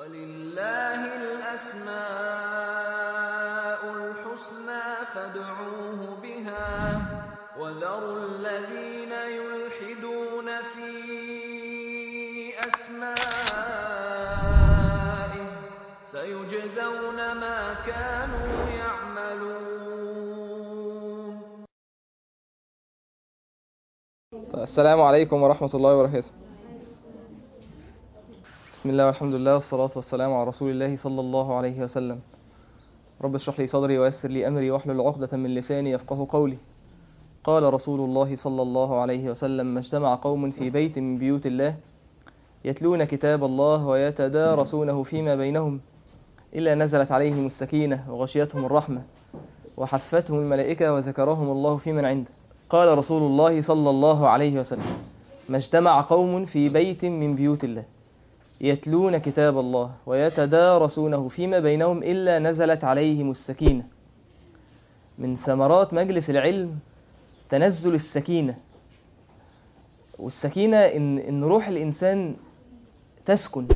وَلِلَّهِ الْأَسْمَاءُ الْحُسْنَىٰ فَادْعُوهُ بِهَا ۖ وَذَرُوا الَّذِينَ يُلْحِدُونَ فِي أَسْمَائِهِ ۚ سَيُجْزَوْنَ مَا كَانُوا يَعْمَلُونَ السلام عليكم ورحمة الله وبركاته بسم الله والحمد لله والصلاة والسلام على رسول الله صلى الله عليه وسلم رب اشرح لي صدري ويسر لي أمري واحلل عقدة من لساني يفقه قولي قال رسول الله صلى الله عليه وسلم ما اجتمع قوم في بيت من بيوت الله يتلون كتاب الله ويتدارسونه فيما بينهم إلا نزلت عليهم السكينة وغشيتهم الرحمة وحفتهم الملائكة وذكرهم الله في من عنده قال رسول الله صلى الله عليه وسلم ما اجتمع قوم في بيت من بيوت الله يتلون كتاب الله ويتدارسونه فيما بينهم إلا نزلت عليهم السكينة من ثمرات مجلس العلم تنزل السكينة والسكينة إن, إن روح الإنسان تسكن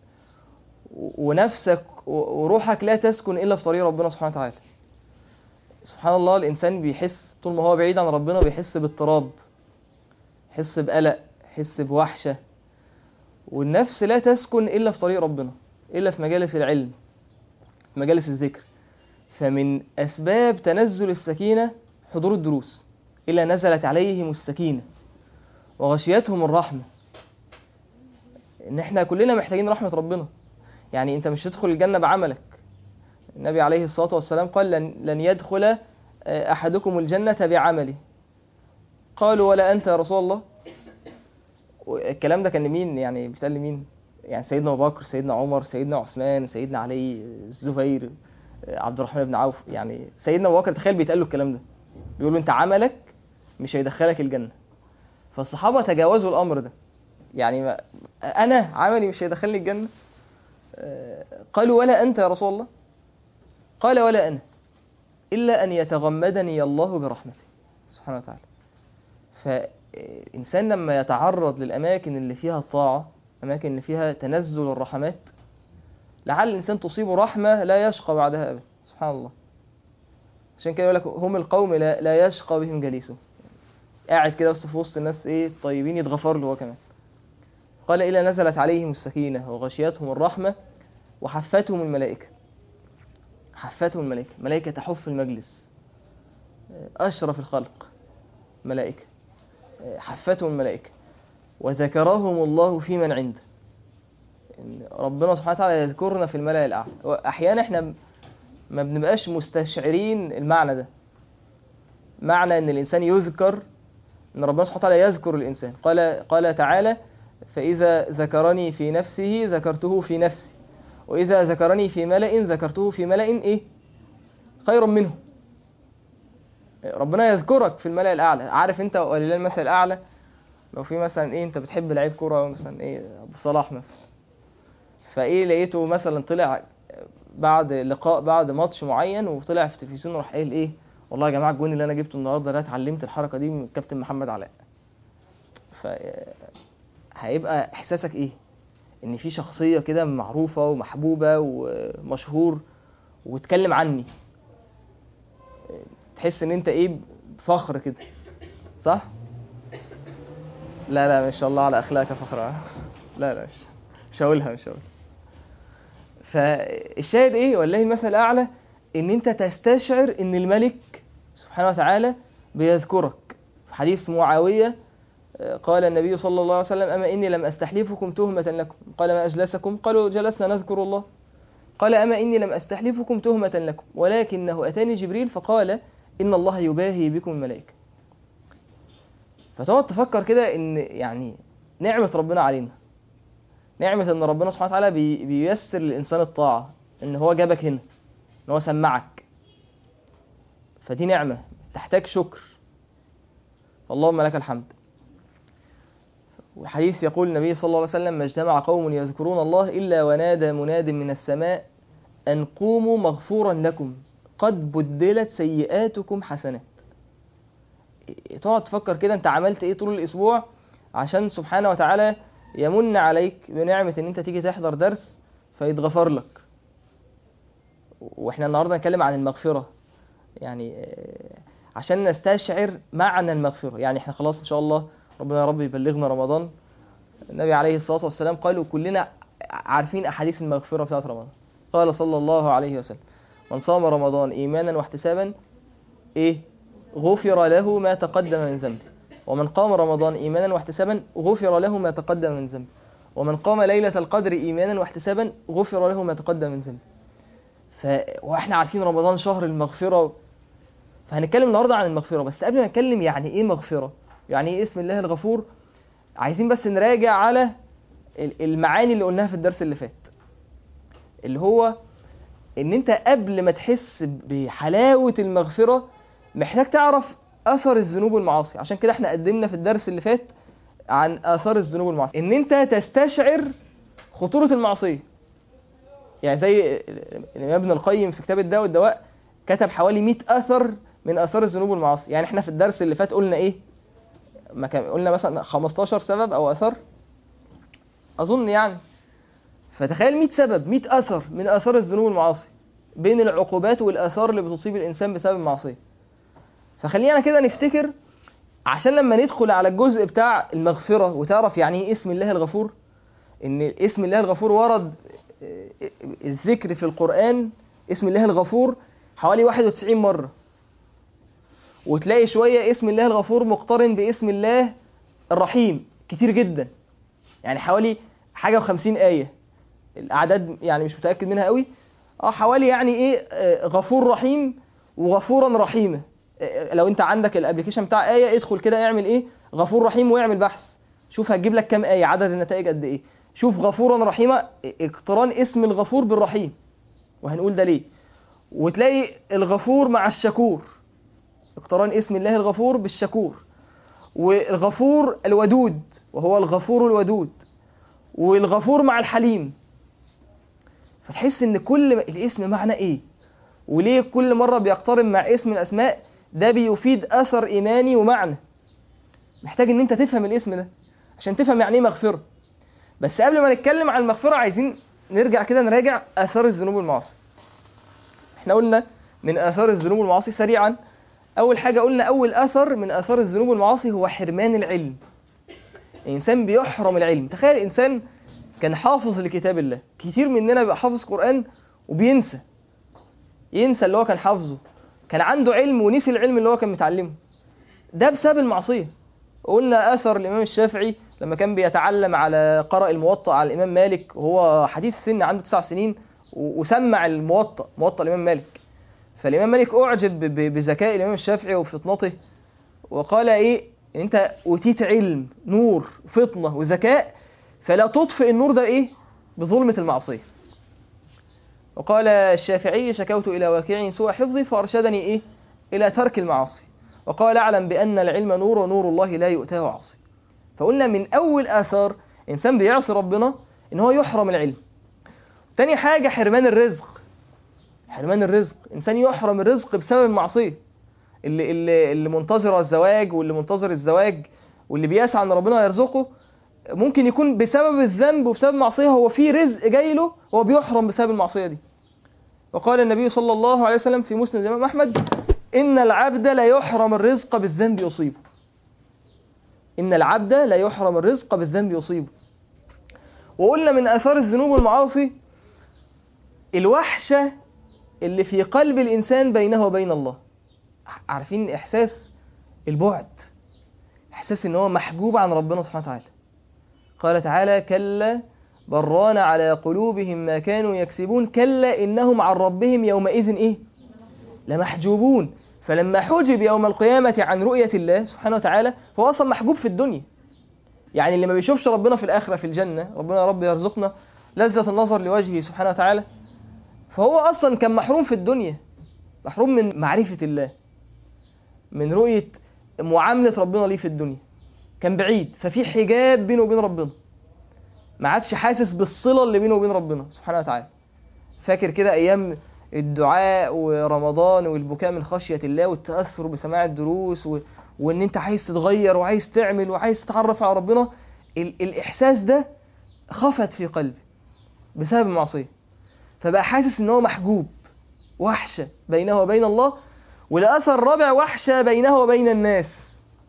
ونفسك وروحك لا تسكن إلا في طريق ربنا سبحانه وتعالى سبحان الله الإنسان بيحس طول ما هو بعيد عن ربنا بيحس باضطراب يحس بقلق يحس بوحشة والنفس لا تسكن إلا في طريق ربنا إلا في مجالس العلم في مجالس الذكر فمن أسباب تنزل السكينة حضور الدروس إلا نزلت عليهم السكينة وغشيتهم الرحمة إن إحنا كلنا محتاجين رحمة ربنا يعني أنت مش تدخل الجنة بعملك النبي عليه الصلاة والسلام قال لن, لن يدخل أحدكم الجنة بعمله قالوا ولا أنت يا رسول الله الكلام ده كان لمين يعني بيتقال لمين يعني سيدنا أبو بكر سيدنا عمر سيدنا عثمان سيدنا علي الزبير عبد الرحمن بن عوف يعني سيدنا أبو بكر تخيل بيتقال له الكلام ده بيقول له أنت عملك مش هيدخلك الجنة فالصحابة تجاوزوا الأمر ده يعني ما أنا عملي مش هيدخلني الجنة قالوا ولا أنت يا رسول الله قال ولا أنا إلا أن يتغمدني الله برحمته سبحانه وتعالى فإنسان لما يتعرض للأماكن اللي فيها الطاعة أماكن اللي فيها تنزل الرحمات لعل الإنسان تصيبه رحمة لا يشقى بعدها أبدا سبحان الله عشان كده يقول لك هم القوم لا, لا يشقى بهم جليسهم قاعد كده بس في وسط الناس ايه طيبين يتغفر له هو كمان قال إلا نزلت عليهم السكينة وغشيتهم الرحمة وحفتهم الملائكة حفتهم الملائكة ملائكة تحف المجلس أشرف الخلق ملائكة حفتهم الملائكة وذكرهم الله في من عنده ربنا سبحانه وتعالى يذكرنا في الملأ الأعلى أحيانا احنا ما بنبقاش مستشعرين المعنى ده معنى ان الإنسان يذكر ان ربنا سبحانه وتعالى يذكر الإنسان قال, قال تعالى فإذا ذكرني في نفسه ذكرته في نفسي وإذا ذكرني في ملأ ذكرته في ملأ إيه خير منه ربنا يذكرك في الملأ الأعلى عارف أنت ولله المثل الأعلى لو في مثلا إيه أنت بتحب لعيب كورة مثلا إيه أبو صلاح مثلا فإيه لقيته مثلا طلع بعد لقاء بعد ماتش معين وطلع في التلفزيون وراح قايل إيه والله يا جماعة الجون اللي أنا جبته النهارده ده اتعلمت الحركة دي من الكابتن محمد علاء ف هيبقى إحساسك إيه؟ ان في شخصية كده معروفة ومحبوبة ومشهور وتكلم عني تحس ان انت ايه فخر كده صح لا لا ما شاء الله على اخلاقك فخر لا لا مش مش هقولها مش هقولها فالشاهد ايه والله المثل الاعلى ان انت تستشعر ان الملك سبحانه وتعالى بيذكرك في حديث معاويه قال النبي صلى الله عليه وسلم أما إني لم أستحلفكم تهمة لكم قال ما أجلسكم قالوا جلسنا نذكر الله قال أما إني لم أستحلفكم تهمة لكم ولكنه أتاني جبريل فقال إن الله يباهي بكم الملائكة فتقعد تفكر كده إن يعني نعمة ربنا علينا نعمة إن ربنا سبحانه وتعالى بي بييسر للإنسان الطاعة إن هو جابك هنا إن هو سمعك فدي نعمة تحتاج شكر اللهم لك الحمد والحديث يقول النبي صلى الله عليه وسلم ما اجتمع قوم يذكرون الله إلا ونادى مناد من السماء أن قوموا مغفورا لكم قد بدلت سيئاتكم حسنات تقعد تفكر كده انت عملت ايه طول الاسبوع عشان سبحانه وتعالى يمن عليك بنعمة ان انت تيجي تحضر درس فيتغفر لك واحنا النهارده هنتكلم عن المغفره يعني آه، عشان نستشعر معنى المغفره يعني احنا خلاص ان شاء الله ربنا يا رب يبلغنا رمضان النبي عليه الصلاه والسلام قال وكلنا عارفين احاديث المغفره بتاعت رمضان قال صلى الله عليه وسلم من صام رمضان ايمانا واحتسابا ايه غفر له ما تقدم من ذنبه ومن قام رمضان ايمانا واحتسابا غفر له ما تقدم من ذنبه ومن قام ليله القدر ايمانا واحتسابا غفر له ما تقدم من ذنبه ف... واحنا عارفين رمضان شهر المغفره فهنتكلم النهارده عن المغفره بس قبل ما نتكلم يعني ايه مغفره يعني ايه اسم الله الغفور عايزين بس نراجع على ال- المعاني اللي قلناها في الدرس اللي فات اللي هو ان انت قبل ما تحس بحلاوه المغفره محتاج تعرف اثر الذنوب والمعاصي عشان كده احنا قدمنا في الدرس اللي فات عن اثار الذنوب والمعاصي ان انت تستشعر خطوره المعصيه يعني زي الامام ابن القيم في كتاب الداء والدواء كتب حوالي 100 اثر من اثار الذنوب والمعاصي يعني احنا في الدرس اللي فات قلنا ايه ما كان قلنا مثلا 15 سبب او اثر اظن يعني فتخيل 100 سبب 100 اثر من اثار الذنوب والمعاصي بين العقوبات والاثار اللي بتصيب الانسان بسبب المعصيه فخلينا كده نفتكر عشان لما ندخل على الجزء بتاع المغفره وتعرف يعني ايه اسم الله الغفور ان اسم الله الغفور ورد آه، الذكر في القران اسم الله الغفور حوالي 91 مره وتلاقي شويه اسم الله الغفور مقترن باسم الله الرحيم كتير جدا يعني حوالي حاجه و50 ايه الاعداد يعني مش متاكد منها قوي اه حوالي يعني ايه آه، غفور رحيم وغفورا رحيما آه، لو انت عندك الابلكيشن بتاع ايه ادخل كده اعمل ايه غفور رحيم واعمل بحث شوف هتجيب لك كام ايه عدد النتائج قد ايه شوف غفورا رحيما اقتران اسم الغفور بالرحيم وهنقول ده ليه وتلاقي الغفور مع الشكور اقتران اسم الله الغفور بالشكور والغفور الودود وهو الغفور الودود والغفور مع الحليم فتحس ان كل ما- الاسم معنى ايه وليه كل مرة بيقترن مع اسم من الاسماء ده بيفيد اثر ايماني ومعنى محتاج ان انت تفهم الاسم ده عشان تفهم يعني ايه مغفرة بس قبل ما نتكلم عن المغفرة عايزين نرجع كده نراجع اثار الذنوب والمعاصي احنا قلنا من اثار الذنوب والمعاصي سريعا اول حاجة قلنا اول اثر من اثار الذنوب والمعاصي هو حرمان العلم الانسان بيحرم العلم تخيل انسان كان حافظ لكتاب الله كتير مننا بيبقى حافظ قرآن وبينسى ينسى اللي هو كان حافظه كان عنده علم ونسي العلم اللي هو كان متعلمه ده بسبب المعصية قلنا أثر الإمام الشافعي لما كان بيتعلم على قرأ الموطأ على الإمام مالك وهو حديث سن عنده تسع سنين و- وسمع الموطأ موطأ الإمام مالك فالإمام مالك أعجب ب- ب- بذكاء الإمام الشافعي وفطنته وقال إيه أنت أوتيت علم نور فطنة وذكاء فلا تطفئ النور ده إيه بظلمة المعصية وقال الشافعي شكوت إلى واقع سوء حفظي فأرشدني إيه إلى ترك المعاصي وقال أعلم بأن العلم نور ونور الله لا يؤتاه عاصي فقلنا من أول آثار إنسان بيعصي ربنا إن هو يحرم العلم تاني حاجة حرمان الرزق حرمان الرزق إنسان يحرم الرزق بسبب المعصية اللي, اللي, اللي منتظر الزواج واللي منتظر الزواج واللي بيسعى ان ربنا يرزقه ممكن يكون بسبب الذنب وبسبب المعصيه هو في رزق جاي له هو بيحرم بسبب المعصيه دي وقال النبي صلى الله عليه وسلم في مسند الامام احمد ان العبد لا يحرم الرزق بالذنب يصيبه ان العبد لا يحرم الرزق بالذنب يصيبه وقلنا من اثار الذنوب والمعاصي الوحشه اللي في قلب الانسان بينه وبين الله عارفين احساس البعد احساس ان هو محجوب عن ربنا سبحانه وتعالى قال تعالى كلا بران على قلوبهم ما كانوا يكسبون كلا انهم عن ربهم يومئذ ايه لمحجوبون فلما حجب يوم القيامة عن رؤية الله سبحانه وتعالى فهو أصلا محجوب في الدنيا يعني اللي ما بيشوفش ربنا في الآخرة في الجنة ربنا يا رب يرزقنا لذة النظر لوجهه سبحانه وتعالى فهو أصلا كان محروم في الدنيا محروم من معرفة الله من رؤية معاملة ربنا ليه في الدنيا كان بعيد ففي حجاب بينه وبين ربنا ما عادش حاسس بالصلة اللي بينه وبين ربنا سبحانه وتعالى فاكر كده أيام الدعاء ورمضان والبكاء من خشية الله والتأثر بسماع الدروس و... وإن أنت عايز تتغير وعايز تعمل وعايز تتعرف على ربنا ال... الإحساس ده خفت في قلبي بسبب المعصيه فبقى حاسس ان هو محجوب وحشه بينه وبين الله والاثر الرابع وحشه بينه وبين الناس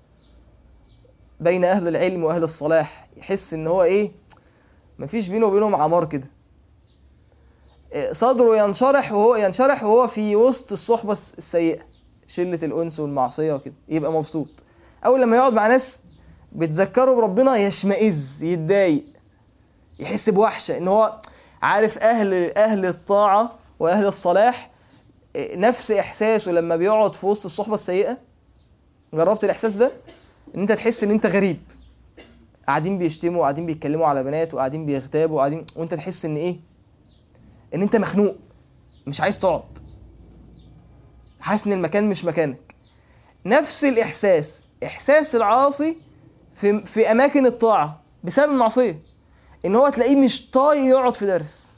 بين اهل العلم واهل الصلاح يحس ان هو ايه مفيش بينه وبينهم عمار كده إيه، صدره ينشرح وهو ينشرح وهو في وسط الصحبه السيئه شله الانس والمعصيه وكده يبقى مبسوط اول لما يقعد مع ناس بتذكره بربنا يشمئز يتضايق يحس بوحشه ان هو عارف اهل اهل الطاعه واهل الصلاح إيه، نفس احساسه لما بيقعد في وسط الصحبه السيئه جربت الاحساس ده ان انت تحس ان انت غريب قاعدين بيشتموا وقاعدين بيتكلموا على بنات وقاعدين بيغتابوا وقاعدين وانت تحس ان ايه ان انت مخنوق مش عايز تقعد حاسس ان المكان مش مكانك نفس الاحساس احساس العاصي في في اماكن الطاعه بسبب المعصيه ان هو تلاقيه مش طايق يقعد في درس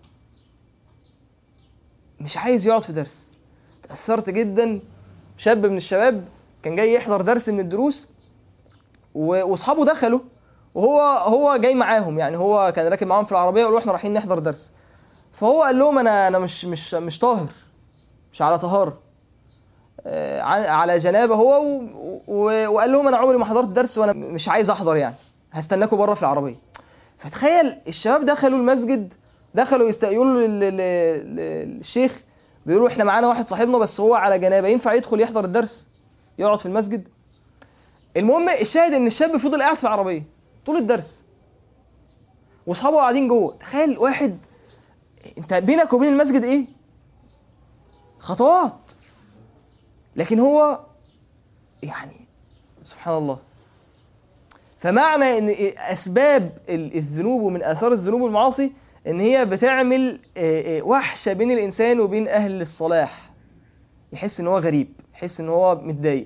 مش عايز يقعد في درس تاثرت جدا شاب من الشباب كان جاي يحضر درس من الدروس و- واصحابه دخلوا وهو هو جاي معاهم يعني هو كان راكب معاهم في العربيه وقالوا احنا رايحين نحضر درس فهو قال لهم انا انا مش مش مش طاهر مش على طهاره آه، ع- على جنابه هو و... و... وقال لهم انا عمري ما حضرت درس وانا مش عايز احضر يعني هستناكم بره في العربيه فتخيل الشباب دخلوا المسجد دخلوا يستقيلوا لل... لل... للشيخ بيقولوا احنا معانا واحد صاحبنا بس هو على جنابه ينفع يدخل يحضر الدرس يقعد في المسجد المهم الشاهد ان الشاب فضل قاعد في العربيه طول الدرس واصحابه قاعدين جوه تخيل واحد انت بينك وبين المسجد ايه خطوات لكن هو يعني سبحان الله فمعنى ان اسباب ال- الذنوب ومن اثار الذنوب والمعاصي ان هي بتعمل آه، آه، وحشه بين الانسان وبين اهل الصلاح يحس ان هو غريب يحس ان هو متضايق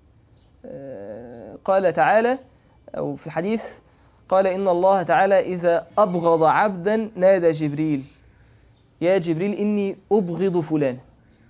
آه، قال تعالى او في حديث قال ان الله تعالى اذا ابغض عبدا نادى جبريل يا جبريل اني ابغض فلان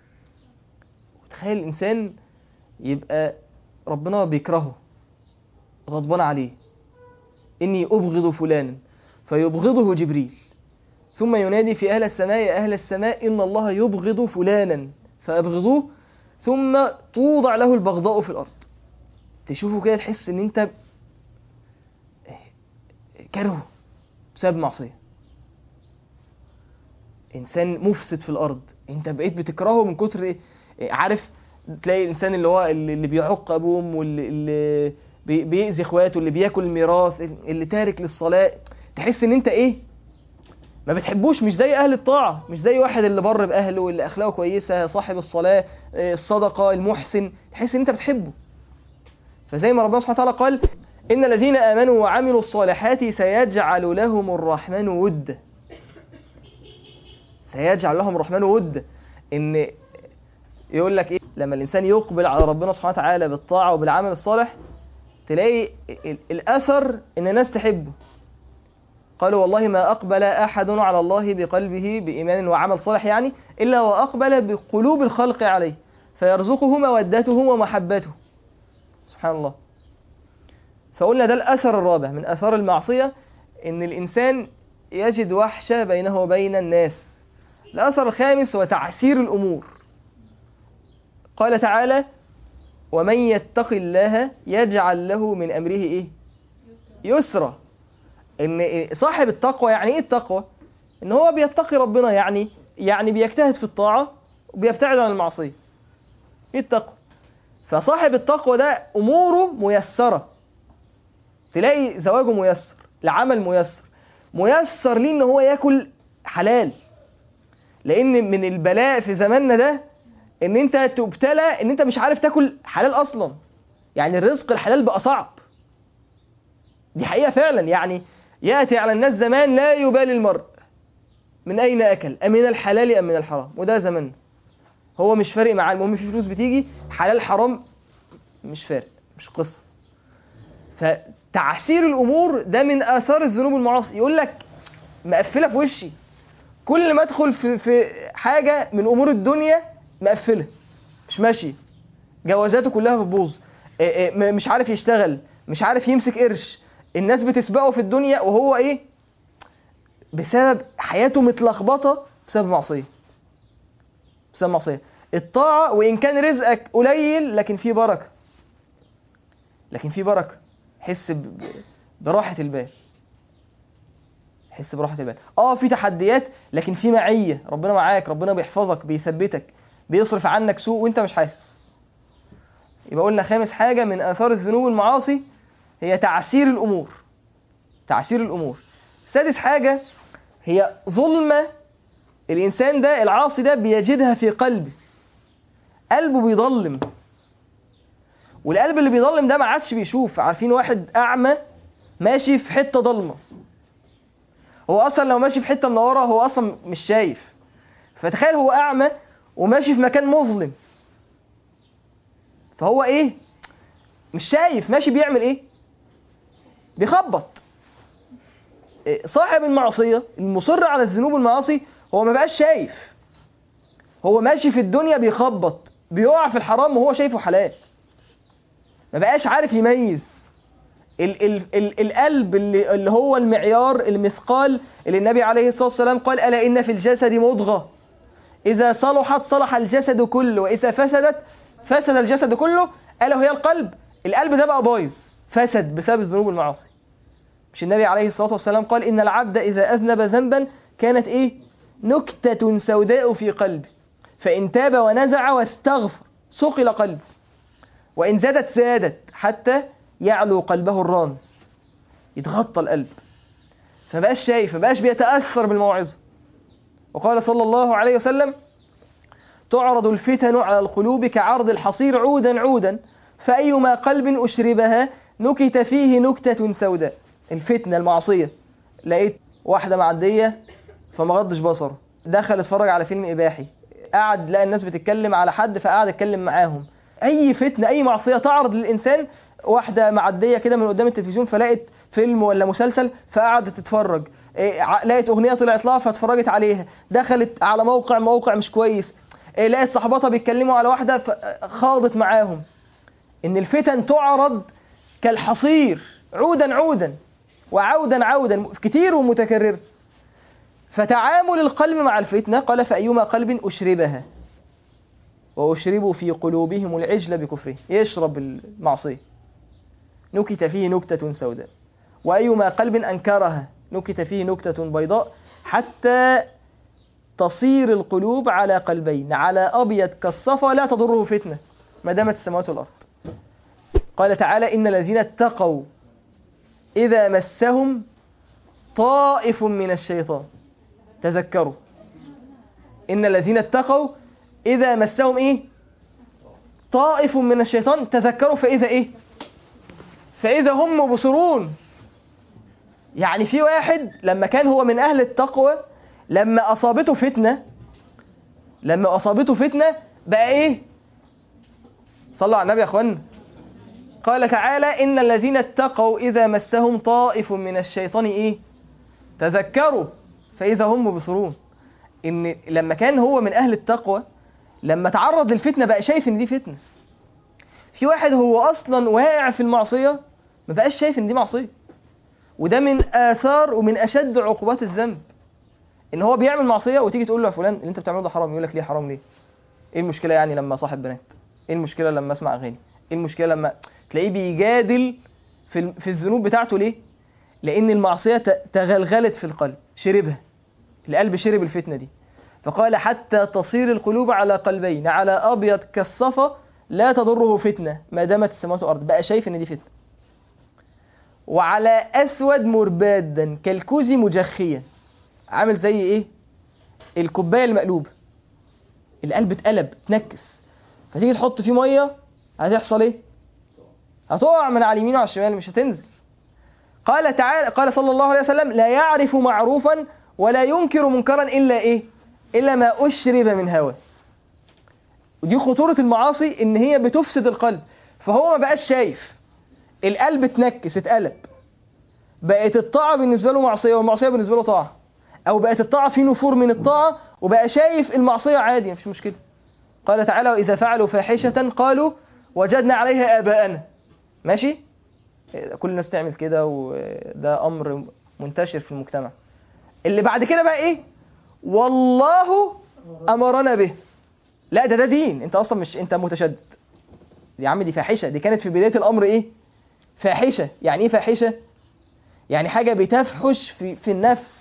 تخيل الانسان يبقى ربنا بيكرهه غضبان عليه اني ابغض فلانا فيبغضه جبريل ثم ينادي في اهل السماء يا اهل السماء ان الله يبغض فلانا فابغضوه ثم توضع له البغضاء في الارض تشوفه كده تحس ان انت كرهه بسبب معصيه انسان مفسد في الارض انت بقيت بتكرهه من كتر ايه إيه، عارف تلاقي الانسان اللي هو اللي اللي بيعق ابوه وامه واللي اللي بي- بيأذي اخواته اللي بياكل الميراث اللي تارك للصلاه تحس ان انت ايه ما بتحبوش مش زي اهل الطاعه مش زي واحد اللي بر باهله اللي اخلاقه كويسه صاحب الصلاه إيه، الصدقه المحسن تحس ان انت بتحبه فزي ما ربنا سبحانه وتعالى قال ان الذين امنوا وعملوا الصالحات سيجعل لهم الرحمن ودا سيجعل لهم الرحمن ودا ان يقول لك ايه لما الانسان يقبل على ربنا سبحانه وتعالى بالطاعه وبالعمل الصالح تلاقي ال- الاثر ان الناس تحبه قالوا والله ما اقبل احد على الله بقلبه بايمان وعمل صالح يعني الا واقبل بقلوب الخلق عليه فيرزقه مودته ومحبته سبحان الله فقلنا ده الاثر الرابع من اثار المعصيه ان الانسان يجد وحشه بينه وبين الناس الاثر الخامس هو تعسير الامور قال تعالى ومن يتق الله يجعل له من امره ايه يسرا ان صاحب التقوى يعني ايه التقوى ان هو بيتقي ربنا يعني يعني بيجتهد في الطاعه وبيبتعد عن المعصيه ايه التقوى فصاحب التقوى ده اموره ميسره تلاقي زواجه ميسر العمل ميسر ميسر ليه ان هو ياكل حلال لان من البلاء في زماننا ده ان انت تبتلى ان انت مش عارف تاكل حلال اصلا يعني الرزق الحلال بقى صعب دي حقيقة فعلا يعني يأتي على الناس زمان لا يبالي المرء من أين أكل أم من الحلال أم من الحرام وده زماننا هو مش فارق معاه المهم في فلوس بتيجي حلال حرام مش فارق مش قصة فتعسير الأمور ده من آثار الذنوب والمعاصي يقول لك مقفلة في وشي كل ما ادخل في في حاجة من أمور الدنيا مقفلة مش ماشي جوازاته كلها بتبوظ إيه إيه م- مش عارف يشتغل مش عارف يمسك قرش الناس بتسبقه في الدنيا وهو ايه بسبب حياته متلخبطه بسبب معصيه بسبب معصيه الطاعه وان كان رزقك قليل لكن في بركه لكن في بركه حس ب- ب- براحه البال حس براحه البال اه في تحديات لكن في معيه ربنا معاك ربنا بيحفظك بيثبتك بيصرف عنك سوء وانت مش حاسس يبقى قلنا خامس حاجه من اثار الذنوب والمعاصي هي تعسير الامور تعسير الامور سادس حاجه هي ظلمه الانسان ده العاصي ده بيجدها في قلبه قلبه بيضلم والقلب اللي بيضلم ده ما عادش بيشوف عارفين واحد اعمى ماشي في حته ضلمه هو اصلا لو ماشي في حته منوره هو اصلا مش شايف فتخيل هو اعمى وماشي في مكان مظلم فهو ايه مش شايف ماشي بيعمل ايه بيخبط إيه، صاحب المعصيه المصر على الذنوب والمعاصي هو ما بقاش شايف هو ماشي في الدنيا بيخبط بيقع في الحرام وهو شايفه حلال ما بقاش عارف يميز ال ال ال القلب اللي, اللي هو المعيار المثقال اللي النبي عليه الصلاة والسلام قال ألا إن في الجسد مضغة إذا صلحت صلح الجسد كله وإذا فسدت فسد الجسد كله ألا وهي القلب القلب ده بقى بايظ فسد بسبب الذنوب والمعاصي مش النبي عليه الصلاة والسلام قال إن العبد إذا أذنب ذنبا كانت إيه نكتة سوداء في قلبه فإن تاب ونزع واستغفر صقل قلبه وإن زادت زادت حتى يعلو قلبه الران يتغطى القلب فبقاش شايف فبقاش بيتأثر بالموعظة وقال صلى الله عليه وسلم تعرض الفتن على القلوب كعرض الحصير عودا عودا فأيما قلب أشربها نكت فيه نكتة سوداء الفتنة المعصية لقيت واحدة معدية فما غضش بصره دخل اتفرج على فيلم إباحي قعد لقى الناس بتتكلم على حد فقعد اتكلم معاهم أي فتنة أي معصية تعرض للإنسان واحدة معدية كده من قدام التلفزيون فلقت فيلم ولا مسلسل فقعدت تتفرج إيه، ع- لقت أغنية طلعت لها فاتفرجت عليها دخلت على موقع موقع مش كويس إيه، لقت صحباتها بيتكلموا على واحدة فخاضت معاهم إن الفتن تعرض كالحصير عودا عودا وعودا عودا كتير ومتكرر فتعامل القلب مع الفتنة قال فأيما قلب أشربها وأشربوا في قلوبهم العجل بكفره يشرب المعصية نكت فيه نكتة سوداء وأيما قلب أنكرها نكت فيه نكتة بيضاء حتى تصير القلوب على قلبين على أبيض كالصفا لا تضره فتنة ما دامت السماوات والأرض قال تعالى إن الذين اتقوا إذا مسهم طائف من الشيطان تذكروا إن الذين اتقوا إذا مسهم إيه طائف من الشيطان تذكروا فإذا إيه فإذا هم مبصرون يعني في واحد لما كان هو من أهل التقوى لما أصابته فتنة لما أصابته فتنة بقى إيه صلوا على النبي يا أخوانا قال تعالى إن الذين اتقوا إذا مسهم طائف من الشيطان إيه تذكروا فإذا هم مبصرون إن لما كان هو من أهل التقوى لما تعرض للفتنة بقى شايف إن دي فتنة في واحد هو أصلا واقع في المعصية ما بقاش شايف إن دي معصية وده من آثار ومن أشد عقوبات الذنب إن هو بيعمل معصية وتيجي تقول له يا فلان اللي أنت بتعمله ده حرام يقول لك ليه حرام ليه؟ إيه المشكلة يعني لما صاحب بنات؟ إيه المشكلة لما أسمع أغاني؟ إيه المشكلة لما تلاقيه بيجادل في ال- في الذنوب بتاعته ليه؟ لأن المعصية ت- تغلغلت في القلب شربها القلب شرب الفتنة دي فقال حتى تصير القلوب على قلبين على أبيض كالصفا لا تضره فتنة ما دامت السماوات والأرض بقى شايف إن دي فتنة وعلى أسود مربادا كالكوز مجخيا عامل زي إيه الكوباية المقلوبة القلب اتقلب اتنكس فتيجي تحط فيه مية هتحصل إيه هتقع من على اليمين وعلى الشمال مش هتنزل قال تعالى قال صلى الله عليه وسلم لا يعرف معروفا ولا ينكر منكرا الا ايه الا ما اشرب من هوى ودي خطورة المعاصي ان هي بتفسد القلب فهو ما بقاش شايف القلب اتنكس اتقلب بقت الطاعة بالنسبة له معصية والمعصية بالنسبة له طاعة او بقت الطاعة في نفور من الطاعة وبقى شايف المعصية عادي مفيش مشكلة قال تعالى وإذا فعلوا فاحشة قالوا وجدنا عليها آباءنا ماشي كل الناس تعمل كده وده أمر منتشر في المجتمع اللي بعد كده بقى ايه والله امرنا به لا ده ده دين انت اصلا مش انت متشدد يا عم دي فاحشه دي كانت في بدايه الامر ايه فاحشه يعني ايه فاحشه يعني حاجه بتفحش في في النفس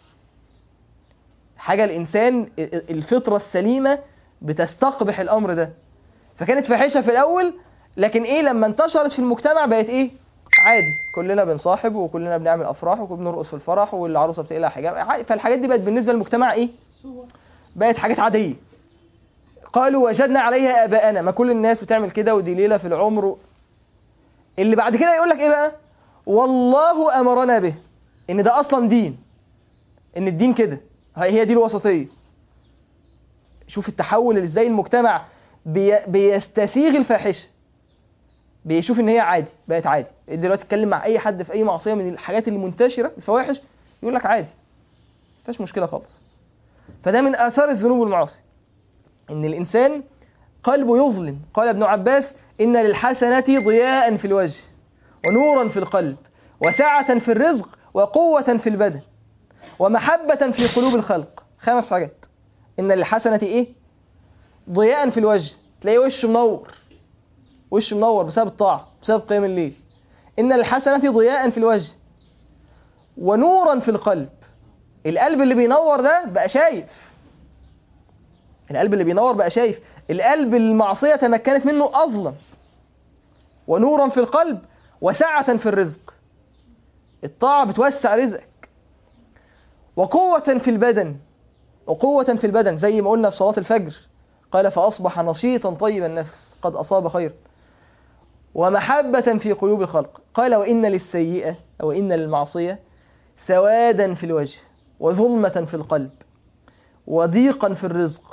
حاجه الانسان الفطره السليمه بتستقبح الامر ده فكانت فاحشه في الاول لكن ايه لما انتشرت في المجتمع بقت ايه عادي كلنا بنصاحب وكلنا بنعمل افراح وبنرقص في الفرح والعروسه بتقلع حجاب ع- فالحاجات دي بقت بالنسبه للمجتمع ايه بقت حاجات عاديه قالوا وجدنا عليها اباءنا ما كل الناس بتعمل كده ودي ليله في العمر و... اللي بعد كده يقول لك ايه بقى والله امرنا به ان ده اصلا دين ان الدين كده هي هي دي الوسطيه شوف التحول اللي ازاي المجتمع بي... بيستسيغ الفاحشه بيشوف ان هي عادي بقت عادي دلوقتي تتكلم مع اي حد في اي معصيه من الحاجات اللي منتشره الفواحش يقول لك عادي مفيش مشكله خالص فده من اثار الذنوب والمعاصي ان الانسان قلبه يظلم قال ابن عباس ان للحسنه ضياء في الوجه ونورا في القلب وسعه في الرزق وقوه في البدن ومحبه في قلوب الخلق خمس حاجات ان للحسنه ايه ضياء في الوجه تلاقيه وشه منور وشه منور بسبب الطاعة بسبب قيام الليل إن الحسنة ضياء في الوجه ونورا في القلب القلب اللي بينور ده بقى شايف القلب اللي بينور بقى شايف القلب المعصية تمكنت منه أظلم ونورا في القلب وسعة في الرزق الطاعة بتوسع رزقك وقوة في البدن وقوة في البدن زي ما قلنا في صلاة الفجر قال فأصبح نشيطا طيب النفس قد أصاب خير ومحبة في قلوب الخلق قال وإن للسيئة أو إن للمعصية سوادا في الوجه وظلمة في القلب وضيقا في الرزق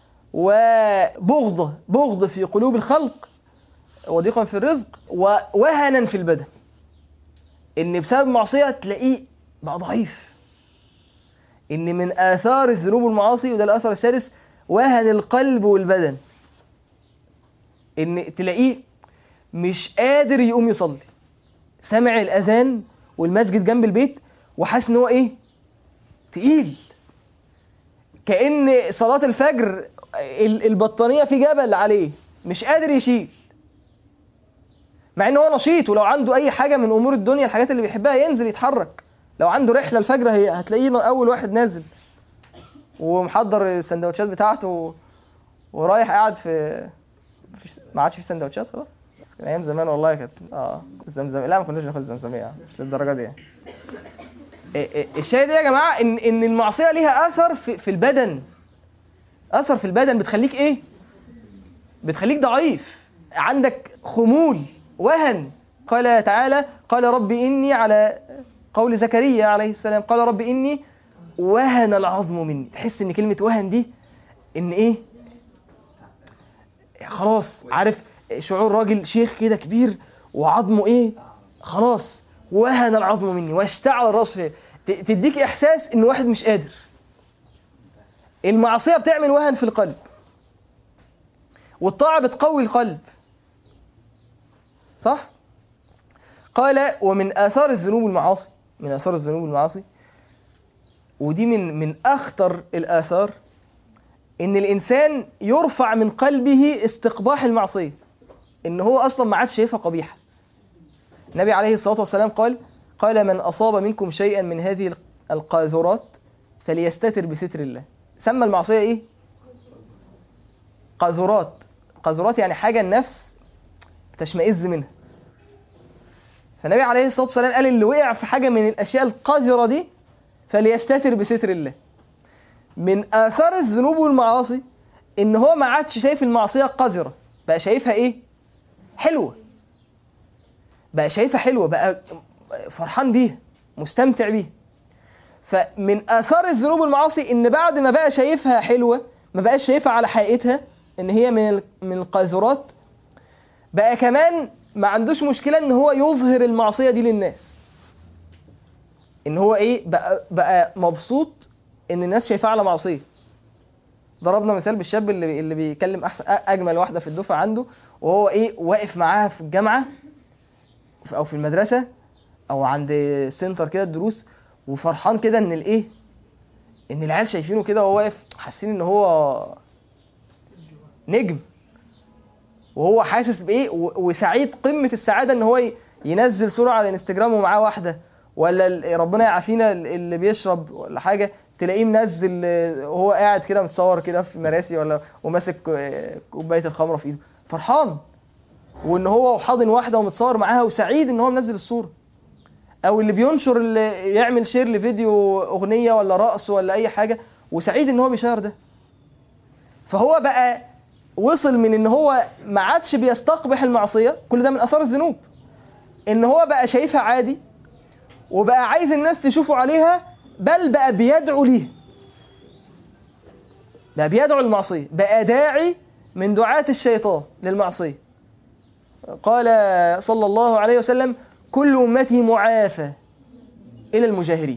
وبغضة بغض في قلوب الخلق وضيقا في الرزق ووهنا في البدن إن بسبب معصية تلاقيه بقى ضعيف إن من آثار الذنوب والمعاصي وده الأثر السادس وهن القلب والبدن ان تلاقيه مش قادر يقوم يصلي سامع الاذان والمسجد جنب البيت وحاسس ان هو ايه تقيل كأن صلاة الفجر ال- البطانية في جبل عليه مش قادر يشيل مع ان هو نشيط ولو عنده اي حاجة من امور الدنيا الحاجات اللي بيحبها ينزل يتحرك لو عنده رحلة الفجر هي- هتلاقيه اول واحد نازل ومحضر السندوتشات بتاعته ورايح قاعد في مفيش ما عادش في سندوتشات خلاص كان ايام زمان والله كانت اه زمزم لا ما كناش ناخد زمزميه يعني مش للدرجه دي يعني إيه إيه الشاهد ايه يا جماعه ان ان المعصيه ليها اثر في, في البدن اثر في البدن بتخليك ايه بتخليك ضعيف عندك خمول وهن قال تعالى قال رب اني على قول زكريا عليه السلام قال رب اني وهن العظم مني تحس ان كلمه وهن دي ان ايه خلاص عارف شعور راجل شيخ كده كبير وعظمه ايه خلاص وهن العظم مني واشتعل الراس فيه ت- تديك احساس ان واحد مش قادر المعصيه بتعمل وهن في القلب والطاعه بتقوي القلب صح قال ومن اثار الذنوب والمعاصي من اثار الذنوب والمعاصي ودي من من اخطر الاثار ان الانسان يرفع من قلبه استقباح المعصيه ان هو اصلا ما عادش شايفها قبيحه النبي عليه الصلاه والسلام قال قال من اصاب منكم شيئا من هذه القاذورات فليستتر بستر الله سمى المعصيه ايه قاذورات قاذورات يعني حاجه النفس تشمئز منها فالنبي عليه الصلاه والسلام قال اللي وقع في حاجه من الاشياء القذره دي فليستتر بستر الله من آثار الذنوب والمعاصي إن هو ما عادش شايف المعصية قذرة بقى شايفها إيه؟ حلوة بقى شايفها حلوة بقى فرحان بيها مستمتع بيها فمن آثار الذنوب والمعاصي إن بعد ما بقى شايفها حلوة ما بقاش شايفها على حقيقتها إن هي من ال- من القاذورات بقى كمان ما عندوش مشكلة إن هو يظهر المعصية دي للناس إن هو إيه بقى بقى مبسوط ان الناس شايفاه على معصيه ضربنا مثال بالشاب اللي اللي بيكلم احسن اجمل واحده في الدفعه عنده وهو ايه واقف معاها في الجامعه او في المدرسه او عند سنتر كده الدروس وفرحان كده ان الايه ان العيال شايفينه كده وهو واقف حاسين ان هو نجم وهو حاسس بايه و- وسعيد قمه السعاده ان هو ي- ينزل صوره على الانستجرام ومعاه واحده ولا ال- ربنا يعافينا ال- اللي بيشرب ولا حاجه تلاقيه منزل آه، وهو قاعد كده متصور كده في مراسي ولا وماسك آه، كوبايه الخمره في ايده فرحان وان هو حاضن واحده ومتصور معاها وسعيد ان هو منزل الصوره او اللي بينشر اللي يعمل شير لفيديو اغنيه ولا رقص ولا اي حاجه وسعيد ان هو بيشير ده فهو بقى وصل من ان هو ما عادش بيستقبح المعصيه كل ده من اثار الذنوب ان هو بقى شايفها عادي وبقى عايز الناس تشوفه عليها بل بقى بيدعو ليها بقى بيدعو للمعصيه بقى داعي من دعاة الشيطان للمعصيه قال صلى الله عليه وسلم كل امتي معافى الى المجاهرين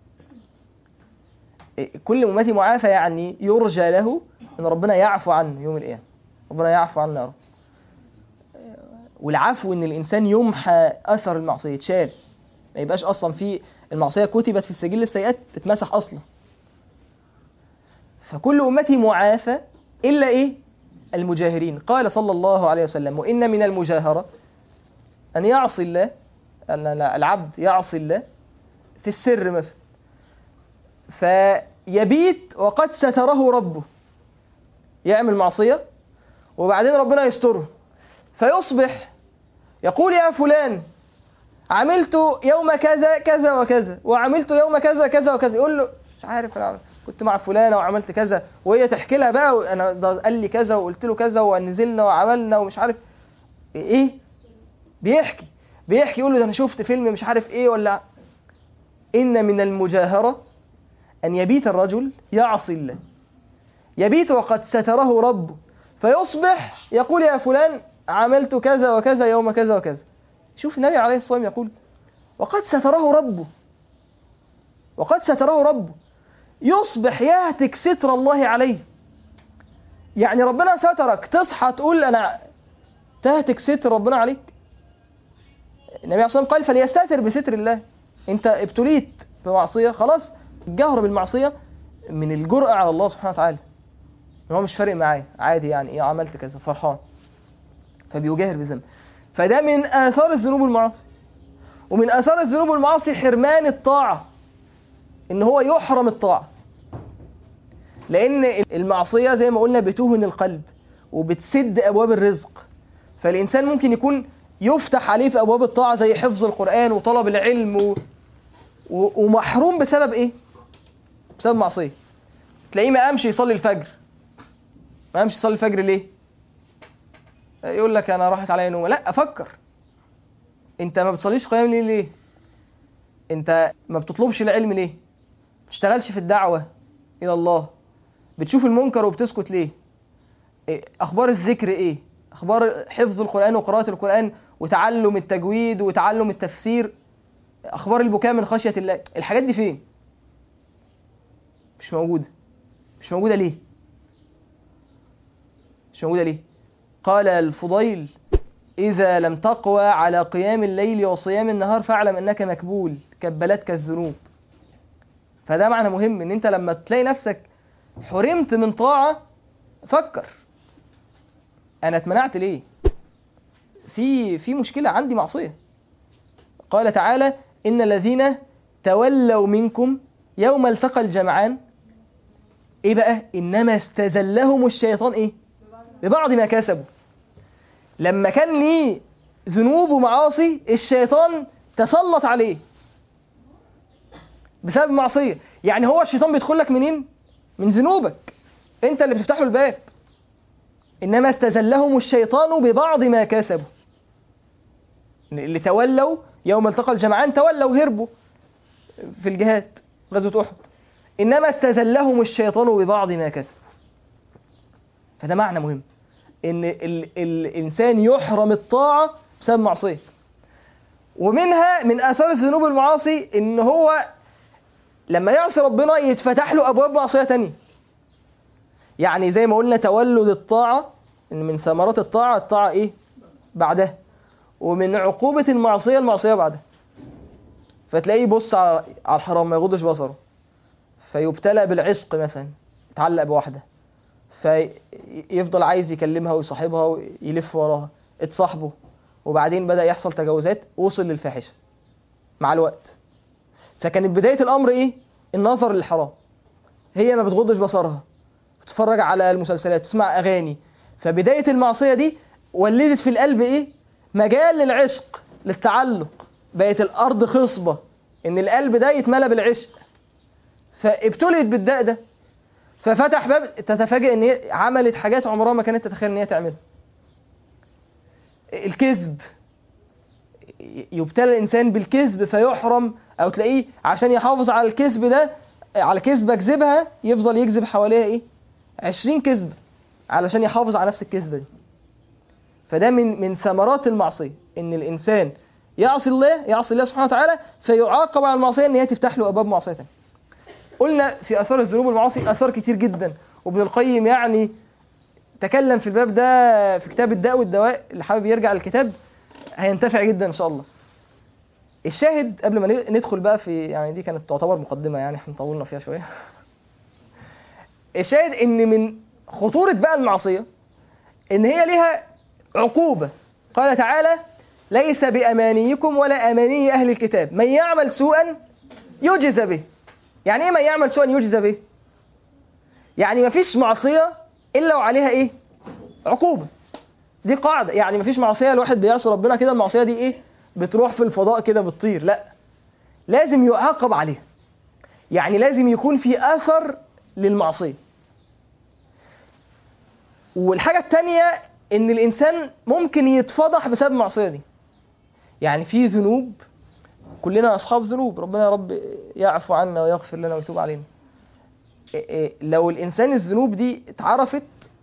كل امتي معافى يعني يرجى له ان ربنا يعفو عنه يوم القيامه ربنا يعفو عنا يا رب والعفو ان الانسان يمحى اثر المعصيه يتشال ما يبقاش اصلا في المعصيه كتبت في السجل السيئات تتمسح اصلا فكل امتي معافى الا ايه المجاهرين قال صلى الله عليه وسلم وان من المجاهره ان يعصي الله أن العبد يعصي الله في السر مثلا فيبيت وقد ستره ربه يعمل معصية وبعدين ربنا يستره فيصبح يقول يا فلان عملت يوم كذا كذا وكذا وعملت يوم كذا كذا وكذا يقول له مش عارف أنا كنت مع فلانة وعملت كذا وهي تحكي لها بقى انا ده قال لي كذا وقلت له كذا ونزلنا وعملنا ومش عارف ايه بيحكي بيحكي يقول له ده انا شفت فيلم مش عارف ايه ولا ان من المجاهرة ان يبيت الرجل يعصي الله يبيت وقد ستره ربه فيصبح يقول يا فلان عملت كذا وكذا يوم كذا وكذا شوف النبي عليه الصلاة والسلام يقول وقد ستره ربه وقد ستره ربه يصبح يهتك ستر الله عليه يعني ربنا سترك تصحى تقول انا تهتك ستر ربنا عليك النبي عليه الصلاة والسلام قال فليستتر بستر الله انت ابتليت بمعصية خلاص الجهر بالمعصية من الجرأة على الله سبحانه وتعالى ان هو مش فارق معاه عادي يعني ايه عملت كذا فرحان فبيجاهر بذنب فده من آثار الذنوب والمعاصي ومن آثار الذنوب والمعاصي حرمان الطاعة ان هو يحرم الطاعة لان المعصية زي ما قلنا بتوهن القلب وبتسد ابواب الرزق فالانسان ممكن يكون يفتح عليه في ابواب الطاعة زي حفظ القرآن وطلب العلم و... و... ومحروم بسبب ايه بسبب معصية تلاقيه ما قامش يصلي الفجر ما قامش يصلي الفجر ليه يقول لك انا راحت عليا نومه لا افكر انت ما بتصليش قيام ليه ليه انت ما بتطلبش العلم ليه ما بتشتغلش في الدعوة الى الله بتشوف المنكر وبتسكت ليه إيه؟ اخبار الذكر ايه اخبار حفظ القرآن وقراءة القرآن وتعلم التجويد وتعلم التفسير اخبار البكاء من خشية الله الحاجات دي فين مش موجودة مش موجودة ليه مش موجودة ليه قال الفضيل إذا لم تقوى على قيام الليل وصيام النهار فاعلم أنك مكبول كبلتك الذنوب فده معنى مهم ان انت لما تلاقي نفسك حرمت من طاعة فكر انا اتمنعت ليه في في مشكلة عندي معصية قال تعالى ان الذين تولوا منكم يوم التقى الجمعان ايه بقى انما استزلهم الشيطان ايه ببعض ما كسبوا لما كان ليه ذنوب ومعاصي الشيطان تسلط عليه بسبب معصية يعني هو الشيطان بيدخل لك منين من ذنوبك انت اللي بتفتح له الباب انما استزلهم الشيطان ببعض ما كسبوا اللي تولوا يوم التقى الجمعان تولوا هربوا في الجهاد غزوة أحد إنما استزلهم الشيطان ببعض ما كسب فده معنى مهم إن ال الإنسان يحرم الطاعة بسبب معصية ومنها من آثار الذنوب والمعاصي إن هو لما يعصي ربنا يتفتح له أبواب معصية تانية يعني زي ما قلنا تولد الطاعة إن من ثمرات الطاعة الطاعة إيه بعدها ومن عقوبة المعصية المعصية بعدها فتلاقيه يبص على الحرام ما يغضش بصره فيبتلى بالعشق مثلا يتعلق بواحدة فيفضل عايز يكلمها ويصاحبها ويلف وراها اتصاحبوا وبعدين بدأ يحصل تجاوزات وصل للفاحشة مع الوقت فكانت بداية الأمر إيه؟ النظر للحرام هي ما بتغضش بصرها بتتفرج على المسلسلات تسمع أغاني فبداية المعصية دي ولدت في القلب إيه؟ مجال للعشق للتعلق بقت الأرض خصبة إن القلب ده يتملى بالعشق فابتليت بالداء ده ففتح باب تتفاجئ ان هي عملت حاجات عمرها ما كانت تتخيل ان هي تعملها الكذب يبتلى الانسان بالكذب فيحرم او تلاقيه عشان يحافظ على الكذب ده على كذبه كذبها يفضل يكذب حواليها ايه 20 كذبه علشان يحافظ على نفس الكذبه دي فده من من ثمرات المعصيه ان الانسان يعصي الله يعصي الله سبحانه وتعالى فيعاقب على المعصيه ان هي تفتح له ابواب معصيه تانية. قلنا في اثار الذنوب والمعاصي اثار كتير جدا وابن القيم يعني تكلم في الباب ده في كتاب الداء والدواء اللي حابب يرجع للكتاب هينتفع جدا ان شاء الله الشاهد قبل ما ندخل بقى في يعني دي كانت تعتبر مقدمه يعني احنا طولنا فيها شويه الشاهد ان من خطوره بقى المعصيه ان هي ليها عقوبه قال تعالى ليس بامانيكم ولا اماني اهل الكتاب من يعمل سوءا يجز به يعني ايه من يعمل سوءا يجز به يعني مفيش معصيه الا وعليها ايه عقوبه دي قاعده يعني مفيش معصيه الواحد بيعصي ربنا كده المعصيه دي ايه بتروح في الفضاء كده بتطير لا لازم يعاقب عليها يعني لازم يكون في اثر للمعصيه والحاجه التانية ان الانسان ممكن يتفضح بسبب المعصيه دي يعني في ذنوب كلنا اصحاب ذنوب ربنا يا رب يعفو عنا ويغفر لنا ويتوب علينا إيه إيه لو الانسان الذنوب دي اتعرفت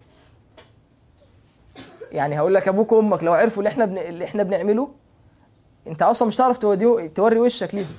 يعني هقول لك ابوك وامك لو عرفوا اللي احنا بن... اللي احنا بنعمله انت اصلا مش هتعرف توديه توري وشك ليهم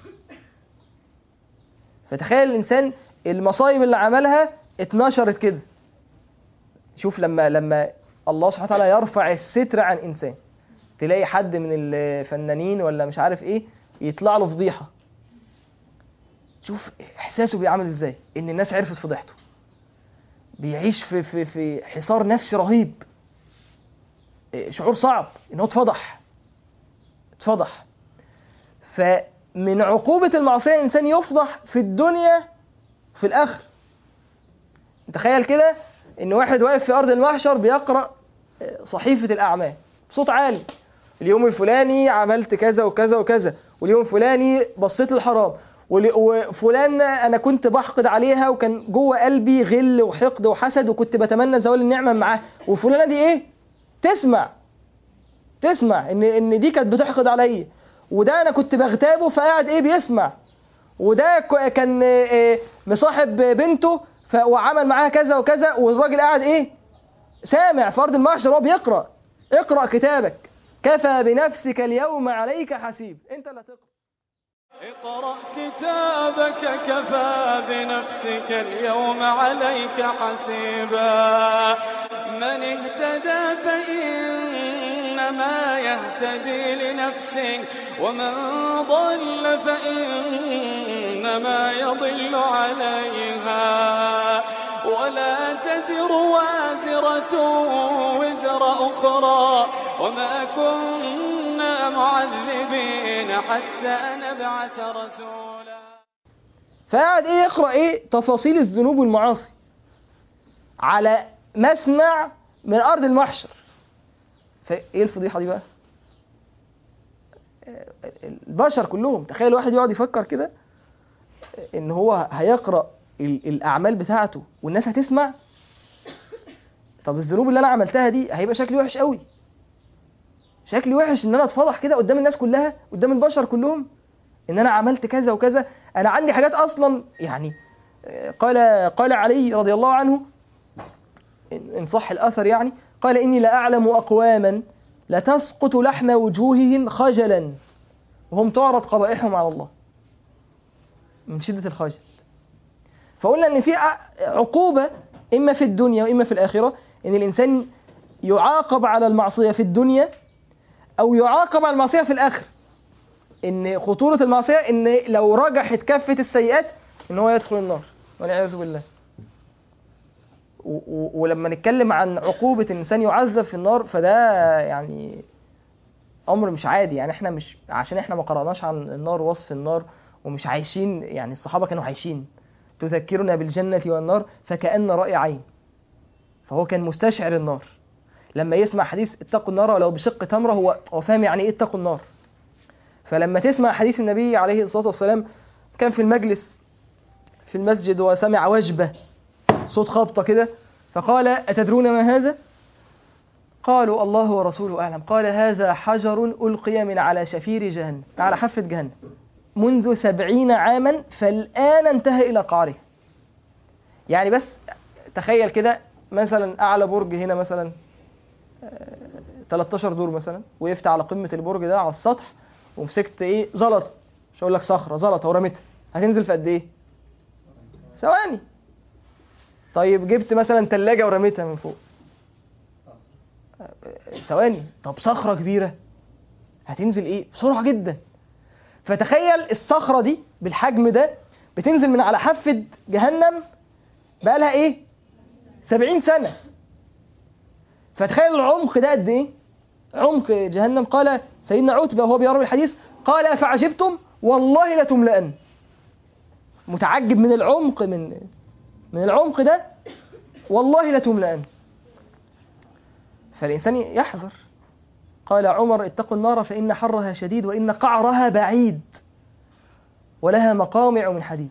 فتخيل الانسان المصايب اللي عملها اتنشرت كده شوف لما لما الله سبحانه وتعالى يرفع الستر عن انسان تلاقي حد من الفنانين ولا مش عارف ايه يطلع له فضيحه شوف احساسه بيعمل ازاي ان الناس عرفت فضيحته بيعيش في في في حصار نفسي رهيب شعور صعب ان هو اتفضح اتفضح فمن عقوبة المعصية الإنسان يفضح في الدنيا في الآخر تخيل كده إن واحد واقف في أرض المحشر بيقرأ صحيفة الأعمال بصوت عالي اليوم الفلاني عملت كذا وكذا وكذا واليوم الفلاني بصيت للحرام وفلان انا كنت بحقد عليها وكان جوه قلبي غل وحقد وحسد وكنت بتمنى زوال النعمه معاه وفلانه دي ايه تسمع تسمع ان ان دي كانت بتحقد عليا وده انا كنت بغتابه فقاعد ايه بيسمع وده كان إيه مصاحب بنته وعمل معاها كذا وكذا والراجل قاعد ايه سامع في ارض المحشر وهو بيقرا اقرا كتابك كفى بنفسك اليوم عليك حسيب انت اللي هتقرا اقرأ كتابك كفى بنفسك اليوم عليك حسيبا من اهتدى فإنما يهتدي لنفسه ومن ضل فإنما يضل عليها ولا تزر وازرة وزر أخرى وما كنا معذبين حتى نبعث رسولا فقعد ايه يقرا ايه تفاصيل الذنوب والمعاصي على مسمع من ارض المحشر فايه الفضيحه دي بقى البشر كلهم تخيل واحد يقعد يفكر كده ان هو هيقرا الاعمال بتاعته والناس هتسمع طب الذنوب اللي انا عملتها دي هيبقى شكلي وحش قوي شكلي وحش ان انا اتفضح كده قدام الناس كلها قدام البشر كلهم ان انا عملت كذا وكذا انا عندي حاجات اصلا يعني قال قال علي رضي الله عنه ان صح الاثر يعني قال اني لاعلم اقواما لتسقط لحم وجوههم خجلا وهم تعرض قبائحهم على الله من شده الخجل فقلنا ان في عقوبه اما في الدنيا واما في الاخره ان الانسان يعاقب على المعصيه في الدنيا او يعاقب على المعصيه في الاخره ان خطوره المعصيه ان لو رجحت كفه السيئات ان هو يدخل النار والعياذ بالله و- و- ولما نتكلم عن عقوبة الإنسان يعذب في النار فده يعني أمر مش عادي يعني احنا مش عشان احنا ما قرأناش عن النار وصف النار ومش عايشين يعني الصحابة كانوا عايشين تذكرنا بالجنة والنار فكأن رأي عين فهو كان مستشعر النار لما يسمع حديث اتقوا النار ولو بشق تمرة هو هو فاهم يعني ايه اتقوا النار فلما تسمع حديث النبي عليه الصلاة والسلام كان في المجلس في المسجد وسمع وجبة صوت خبطة كده فقال أتدرون ما هذا؟ قالوا الله ورسوله أعلم قال هذا حجر ألقي من على شفير جهنم على حافة جهنم منذ سبعين عاما فالآن انتهى إلى قعره يعني بس تخيل كده مثلا أعلى برج هنا مثلا آه، 13 دور مثلا وقفت على قمة البرج ده على السطح ومسكت ايه زلطة مش هقول لك صخرة زلطة ورميتها هتنزل في قد ايه؟ ثواني طيب جبت مثلا تلاجة ورميتها من فوق ثواني طب صخرة كبيرة هتنزل ايه بسرعة جدا فتخيل الصخرة دي بالحجم ده بتنزل من على حافة جهنم بقالها ايه سبعين سنة فتخيل العمق ده قد ايه عمق جهنم قال سيدنا عتبة وهو بيروي الحديث قال أفعجبتم والله لتملأن متعجب من العمق من من العمق ده والله لتملأن فالإنسان يحذر قال عمر اتقوا النار فإن حرها شديد وإن قعرها بعيد ولها مقامع من حديد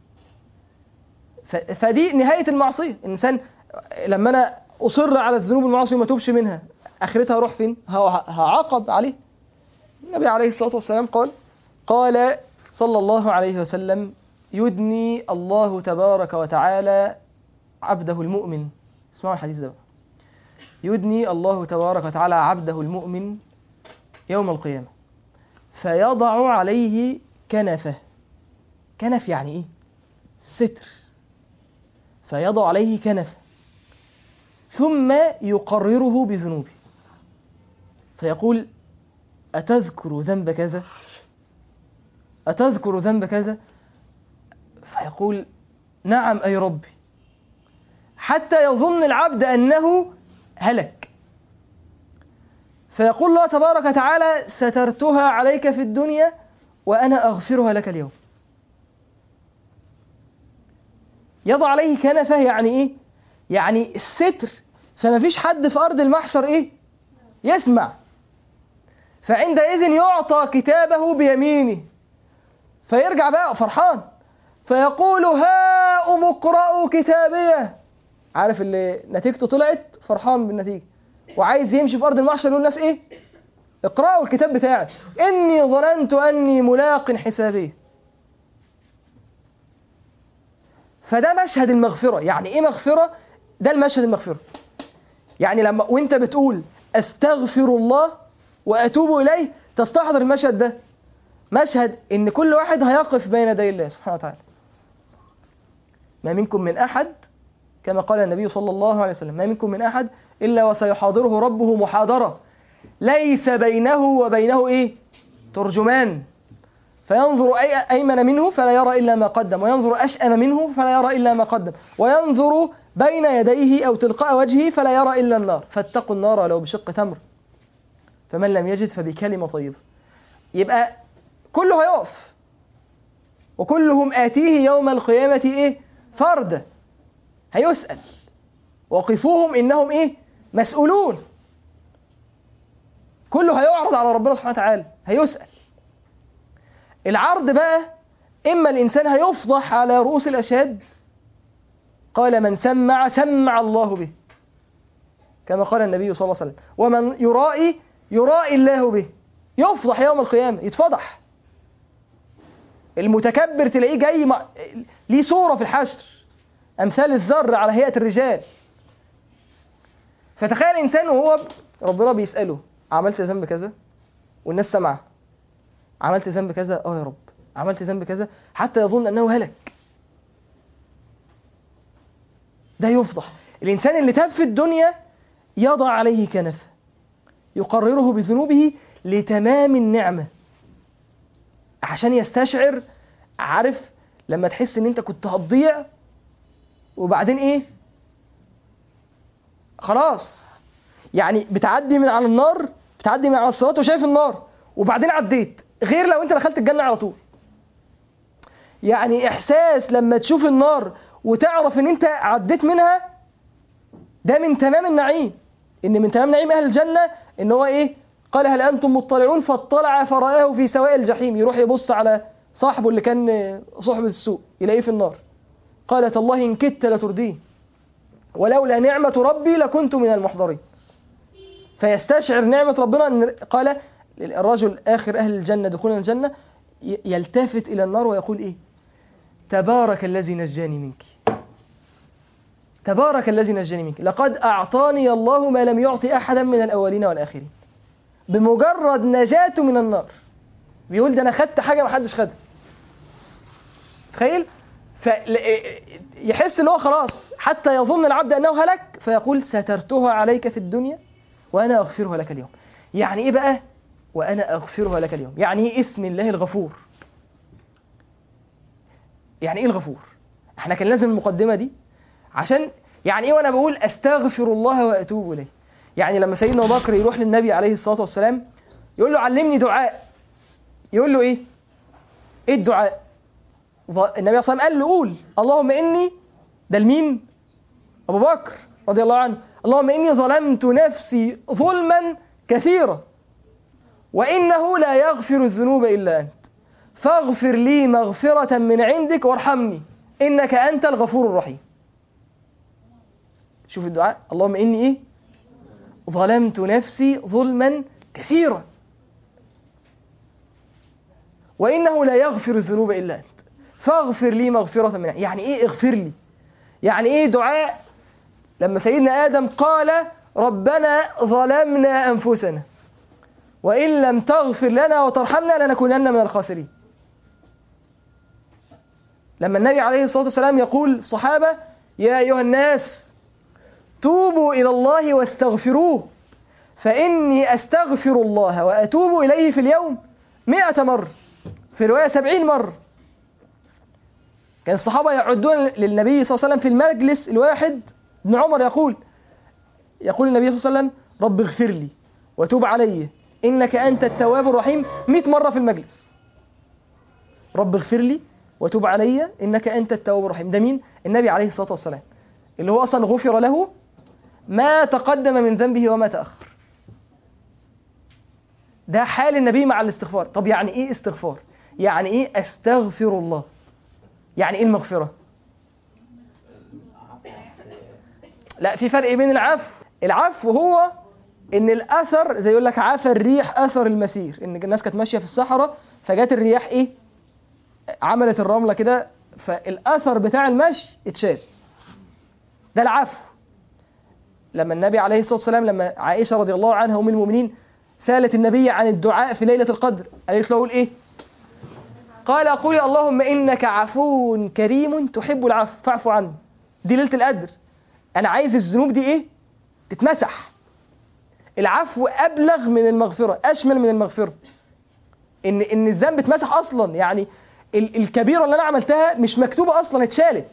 ف- فدي نهاية المعصية الإنسان لما أنا أصر على الذنوب والمعاصي وما توبش منها آخرتها هروح فين؟ ه- هعاقب عليه النبي عليه الصلاة والسلام قال قال صلى الله عليه وسلم يدني الله تبارك وتعالى عبده المؤمن اسمعوا الحديث ده بقى. يدني الله تبارك وتعالى عبده المؤمن يوم القيامة فيضع عليه كنفه كنف يعني ايه ستر فيضع عليه كنفه ثم يقرره بذنوبه فيقول أتذكر ذنب كذا أتذكر ذنب كذا فيقول نعم أي ربي حتى يظن العبد أنه هلك فيقول الله تبارك وتعالى سترتها عليك في الدنيا وأنا أغفرها لك اليوم يضع عليه كنفه يعني إيه؟ يعني الستر فما فيش حد في أرض المحشر إيه؟ يسمع فعندئذ يعطى كتابه بيمينه فيرجع بقى فرحان فيقول هاؤم اقرأوا كتابيه عارف اللي نتيجته طلعت فرحان بالنتيجة وعايز يمشي في أرض المحشر يقول للناس إيه اقرأوا الكتاب بتاعي إني ظننت أني ملاق حسابي فده مشهد المغفرة يعني إيه مغفرة ده المشهد المغفرة يعني لما وانت بتقول استغفر الله واتوب اليه تستحضر المشهد ده مشهد ان كل واحد هيقف بين يدي الله سبحانه وتعالى ما منكم من احد كما قال النبي صلى الله عليه وسلم ما منكم من احد الا وسيحاضره ربه محاضره ليس بينه وبينه ايه ترجمان فينظر أي أيمن منه فلا يرى إلا ما قدم وينظر أشأم منه فلا يرى إلا ما قدم وينظر بين يديه أو تلقاء وجهه فلا يرى إلا النار فاتقوا النار ولو بشق تمر فمن لم يجد فبكلمة طيبة يبقى كله هيقف وكلهم آتيه يوم القيامة إيه فردا هيسأل وقفوهم إنهم إيه مسؤولون كله هيعرض على ربنا سبحانه وتعالى هيسأل العرض بقى إما الإنسان هيفضح على رؤوس الأشهاد قال من سمع سمع الله به كما قال النبي صلى الله عليه وسلم ومن يرائي يرائي الله به يفضح يوم القيامة يتفضح المتكبر تلاقيه جاي مع... ليه صورة في الحشر أمثال الذر على هيئة الرجال فتخيل إنسان وهو ربنا بيسأله عملت ذنب كذا والناس سمعه عملت ذنب كذا اه يا رب عملت ذنب كذا حتى يظن انه هلك ده يفضح الانسان اللي تاب في الدنيا يضع عليه كنفه يقرره بذنوبه لتمام النعمه عشان يستشعر عارف لما تحس ان انت كنت هتضيع وبعدين ايه خلاص يعني بتعدي من على النار بتعدي من على الصراط وشايف النار وبعدين عديت غير لو انت دخلت الجنة على طول يعني احساس لما تشوف النار وتعرف ان انت عديت منها ده من تمام النعيم ان من تمام نعيم اهل الجنة ان هو ايه قال هل انتم مطلعون فاطلع فرآه في سواء الجحيم يروح يبص على صاحبه اللي كان صحبة السوء يلاقيه في النار قالت الله إن كدت لتردين ولولا نعمة ربي لكنت من المحضرين فيستشعر نعمة ربنا أن قال الرجل آخر أهل الجنة دخولا الجنة ي- يلتفت إلى النار ويقول إيه تبارك الذي نجاني منك تبارك الذي نجاني منك لقد أعطاني الله ما لم يعطي أحدا من الأولين والآخرين بمجرد نجاته من النار بيقول ده أنا خدت حاجة ما حدش خدها تخيل فيحس ان هو خلاص حتى يظن العبد انه هلك فيقول سترتها عليك في الدنيا وانا اغفرها لك اليوم يعني ايه بقى وانا اغفرها لك اليوم يعني ايه اسم الله الغفور يعني ايه الغفور احنا كان لازم المقدمه دي عشان يعني ايه وانا بقول استغفر الله واتوب اليه يعني لما سيدنا ابو بكر يروح للنبي عليه الصلاه والسلام يقول له علمني دعاء يقول له ايه ايه الدعاء ظ- النبي صلى الله عليه وسلم قال له قول اللهم اني ده لمين ابو بكر رضي الله عنه اللهم اني ظلمت نفسي ظلما كثيرا وانه لا يغفر الذنوب الا انت فاغفر لي مغفرة من عندك وارحمني انك انت الغفور الرحيم شوف الدعاء اللهم اني ايه ظلمت نفسي ظلما كثيرا وانه لا يغفر الذنوب الا انت فاغفر لي مغفرة من يعني ايه اغفر لي يعني ايه دعاء لما سيدنا آدم قال ربنا ظلمنا أنفسنا وإن لم تغفر لنا وترحمنا لنكونن من الخاسرين لما النبي عليه الصلاة والسلام يقول الصحابة يا أيها الناس توبوا إلى الله واستغفروه فإني أستغفر الله وأتوب إليه في اليوم مئة مرة في رواية سبعين مرة كان الصحابة يعدون للنبي صلى الله عليه وسلم في المجلس الواحد ابن عمر يقول يقول النبي صلى الله عليه وسلم رب اغفر لي وتوب علي إنك أنت التواب الرحيم 100 مرة في المجلس رب اغفر لي وتوب علي إنك أنت التواب الرحيم ده مين؟ النبي عليه الصلاة والسلام اللي هو أصلا غفر له ما تقدم من ذنبه وما تأخر ده حال النبي مع الاستغفار طب يعني إيه استغفار؟ يعني إيه أستغفر الله يعني ايه المغفرة لا في فرق بين العفو العفو هو ان الاثر زي يقول لك عفى الريح اثر المسير ان الناس كانت ماشيه في الصحراء فجت الرياح ايه عملت الرمله كده فالاثر بتاع المشي اتشال ده العفو لما النبي عليه الصلاه والسلام لما عائشه رضي الله عنها ام المؤمنين سالت النبي عن الدعاء في ليله القدر قالت له قول ايه قال قولي اللهم إنك عفو كريم تحب العفو فاعف عني دي ليلة القدر أنا عايز الذنوب دي إيه تتمسح العفو أبلغ من المغفرة أشمل من المغفرة إن إن الذنب اتمسح أصلا يعني ال- الكبيرة اللي أنا عملتها مش مكتوبة أصلا اتشالت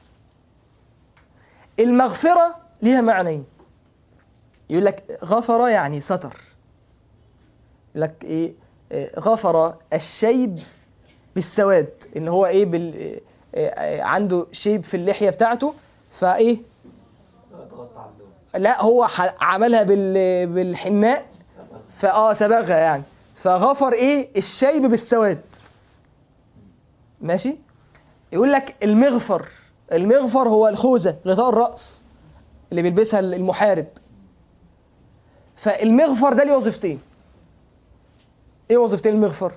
المغفرة ليها معنيين يقول لك غفر يعني ستر يقول لك إيه إيه، غفر الشيب بالسواد ان هو ايه بال إيه، إيه، عنده شيب في اللحيه بتاعته فايه لا هو ح- عملها بال بالحناء فاه سبغها يعني فغفر ايه الشيب بالسواد ماشي يقول لك المغفر المغفر هو الخوذه غطاء الراس اللي بيلبسها المحارب فالمغفر ده ليه وظيفتين ايه وظيفتين المغفر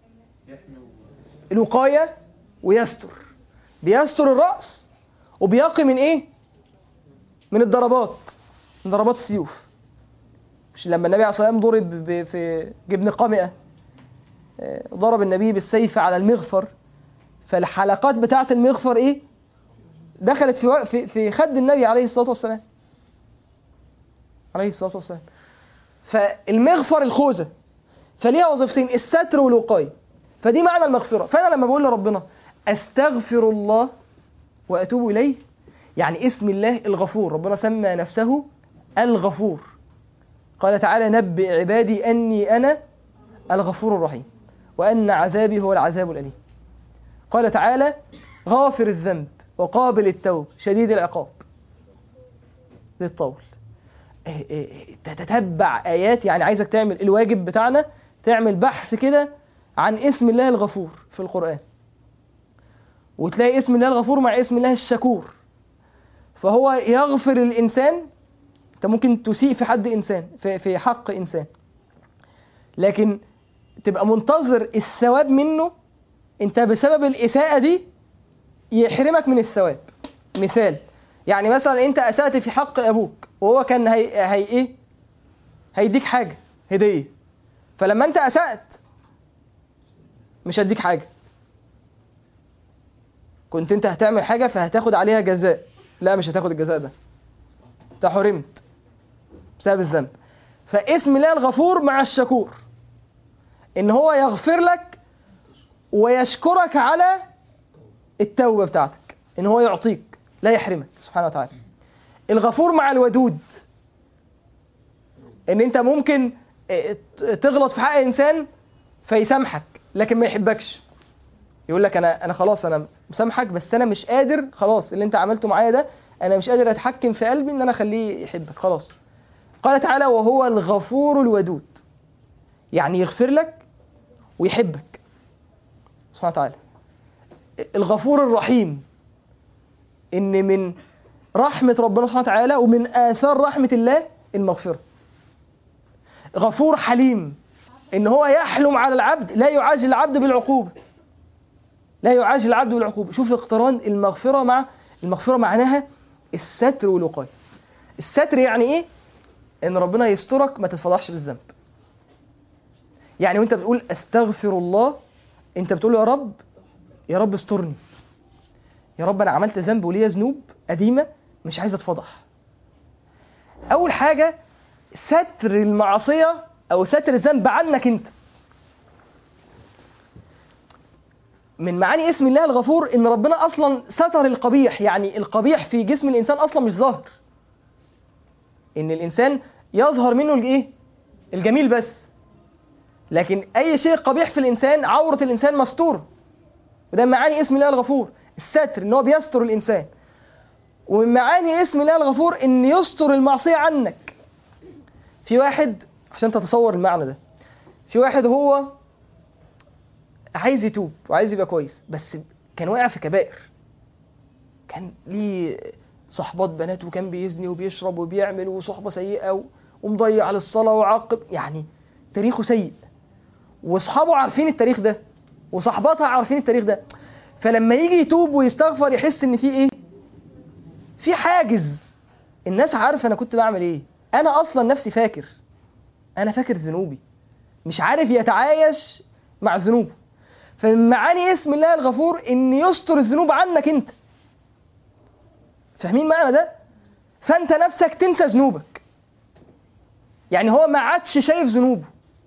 الوقاية ويستر بيستر الرأس وبيقي من ايه من الضربات من ضربات السيوف مش لما النبي عليه الصلاة والسلام ضرب ب- في جبن قمئة آه، ضرب النبي بالسيف على المغفر فالحلقات بتاعة المغفر ايه دخلت في و- في في خد النبي عليه الصلاة والسلام عليه الصلاة والسلام فالمغفر الخوذة فليها وظيفتين الستر والوقاية فدي معنى المغفرة فأنا لما بقول لربنا أستغفر الله وأتوب إليه يعني اسم الله الغفور ربنا سمى نفسه الغفور قال تعالى نبئ عبادي أني أنا الغفور الرحيم وأن عذابي هو العذاب الأليم قال تعالى غافر الذنب وقابل التوب شديد العقاب للطول إيه إيه تتتبع آيات يعني عايزك تعمل الواجب بتاعنا تعمل بحث كده عن اسم الله الغفور في القرآن وتلاقي اسم الله الغفور مع اسم الله الشكور فهو يغفر الإنسان انت ممكن تسيء في حد إنسان في, في حق إنسان لكن تبقى منتظر الثواب منه انت بسبب الإساءة دي يحرمك من الثواب مثال يعني مثلا انت أسأت في حق أبوك وهو كان هي, هي ايه هيديك حاجة هدية فلما انت أسأت مش هديك حاجة كنت انت هتعمل حاجة فهتاخد عليها جزاء لا مش هتاخد الجزاء ده انت حرمت بسبب الذنب فاسم الله الغفور مع الشكور ان هو يغفر لك ويشكرك على التوبة بتاعتك ان هو يعطيك لا يحرمك سبحانه وتعالى الغفور مع الودود ان انت ممكن اه، تغلط في حق انسان فيسامحك لكن ما يحبكش يقول لك انا انا خلاص انا مسامحك بس انا مش قادر خلاص اللي انت عملته معايا ده انا مش قادر اتحكم في قلبي ان انا اخليه يحبك خلاص قال تعالى وهو الغفور الودود يعني يغفر لك ويحبك سبحانه وتعالى الغفور الرحيم ان من رحمة ربنا سبحانه وتعالى ومن آثار رحمة الله المغفرة غفور حليم ان هو يحلم على العبد لا يعاجل العبد بالعقوبة لا يعاجل العبد بالعقوبة شوف اقتران المغفرة مع المغفرة معناها الستر والوقاية الستر يعني ايه ان ربنا يسترك ما تتفضحش بالذنب يعني وانت بتقول استغفر الله انت بتقول يا رب يا رب استرني يا رب انا عملت ذنب وليا ذنوب قديمه مش عايز اتفضح اول حاجه ستر المعصيه او ستر الذنب عنك انت من معاني اسم الله الغفور ان ربنا اصلا ستر القبيح يعني القبيح في جسم الانسان اصلا مش ظاهر ان الانسان يظهر منه الايه الجميل بس لكن اي شيء قبيح في الانسان عوره الانسان مستور وده من معاني اسم الله الغفور الستر ان هو بيستر الانسان ومن معاني اسم الله الغفور ان يستر المعصيه عنك في واحد عشان تتصور المعنى ده في واحد هو عايز يتوب وعايز يبقى كويس بس كان واقع في كبائر كان ليه صحبات بنات وكان بيزني وبيشرب وبيعمل وصحبة سيئة و- ومضيع على الصلاة وعاقب يعني تاريخه سيء واصحابه عارفين التاريخ ده وصحباتها عارفين التاريخ ده فلما يجي يتوب ويستغفر يحس ان في ايه في حاجز الناس عارفه انا كنت بعمل ايه انا اصلا نفسي فاكر انا فاكر ذنوبي مش عارف يتعايش مع ذنوبه فمن معاني اسم الله الغفور ان يستر الذنوب عنك انت فاهمين معنى ده فانت نفسك تنسى ذنوبك يعني هو ما عادش شايف ذنوبه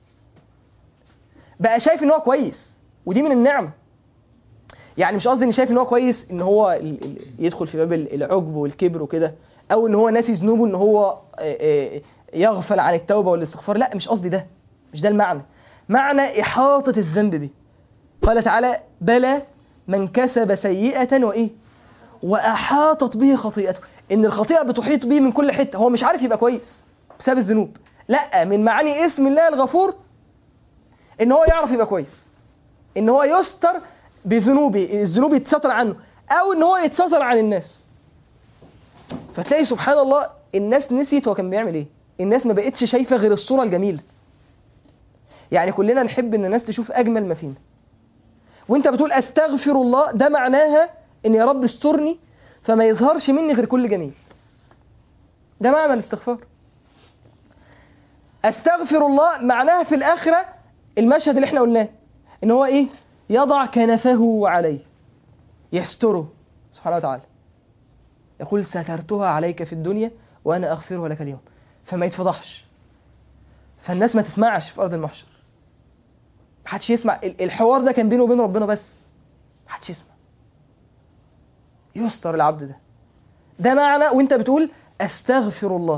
بقى شايف ان هو كويس ودي من النعمه يعني مش قصدي ان شايف ان هو كويس ان هو ال- ال- يدخل في باب ال- العجب والكبر وكده او ان هو ناسي ذنوبه ان هو آه، آه، يغفل عن التوبه والاستغفار لا مش قصدي ده مش ده المعنى معنى احاطه الذنب دي قال تعالى بلى من كسب سيئه وايه واحاطت به خطيئته ان الخطيئه بتحيط به من كل حته هو مش عارف يبقى كويس بسبب الذنوب لا من معاني اسم الله الغفور ان هو يعرف يبقى كويس ان هو يستر بذنوبه الذنوب يتستر عنه او ان هو يتستر عن الناس فتلاقي سبحان الله الناس نسيت هو كان بيعمل ايه الناس ما بقتش شايفه غير الصوره الجميله يعني كلنا نحب ان الناس تشوف اجمل ما فينا وانت بتقول استغفر الله ده معناها ان يا رب استرني فما يظهرش مني غير كل جميل ده معنى الاستغفار استغفر الله معناها في الاخره المشهد اللي احنا قلناه ان هو ايه يضع كنفه عليه يستره سبحانه وتعالى يقول سترتها عليك في الدنيا وانا اغفرها لك اليوم فما يتفضحش فالناس ما تسمعش في ارض المحشر محدش يسمع ال- الحوار ده كان بينه وبين ربنا بس محدش يسمع يستر العبد ده ده معنى وانت بتقول استغفر الله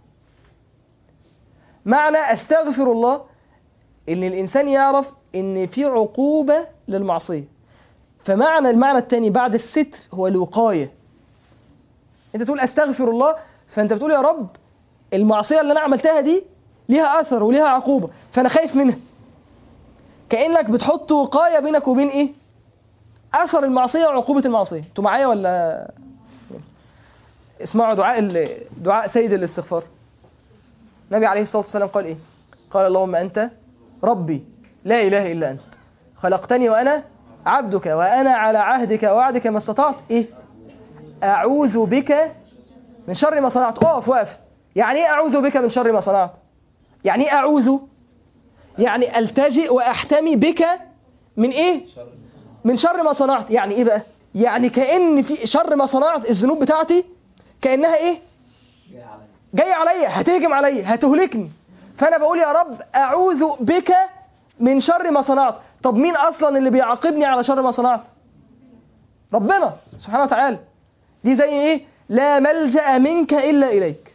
معنى استغفر الله ان الانسان يعرف ان في عقوبة للمعصية فمعنى المعنى الثاني بعد الستر هو الوقاية انت تقول استغفر الله فانت بتقول يا رب المعصية اللي انا عملتها دي ليها اثر وليها عقوبة فانا خايف منها كأنك بتحط وقاية بينك وبين ايه اثر المعصية وعقوبة المعصية انتوا معايا ولا اسمعوا دعاء ال- دعاء سيد الاستغفار النبي عليه الصلاة والسلام قال ايه قال اللهم انت ربي لا اله الا انت خلقتني وانا عبدك وانا على عهدك ووعدك ما استطعت ايه اعوذ بك من شر ما صنعت اقف واقف يعني ايه اعوذ بك من شر ما صنعت يعني ايه اعوذ يعني التجئ واحتمي بك من ايه من شر ما صنعت يعني ايه بقى يعني كأن في شر ما صنعت الذنوب بتاعتي كأنها ايه جاي عليا هتهجم عليا هتهلكني فانا بقول يا رب اعوذ بك من شر ما صنعت طب مين اصلا اللي بيعاقبني على شر ما صنعت ربنا سبحانه وتعالى دي زي ايه لا ملجأ منك الا اليك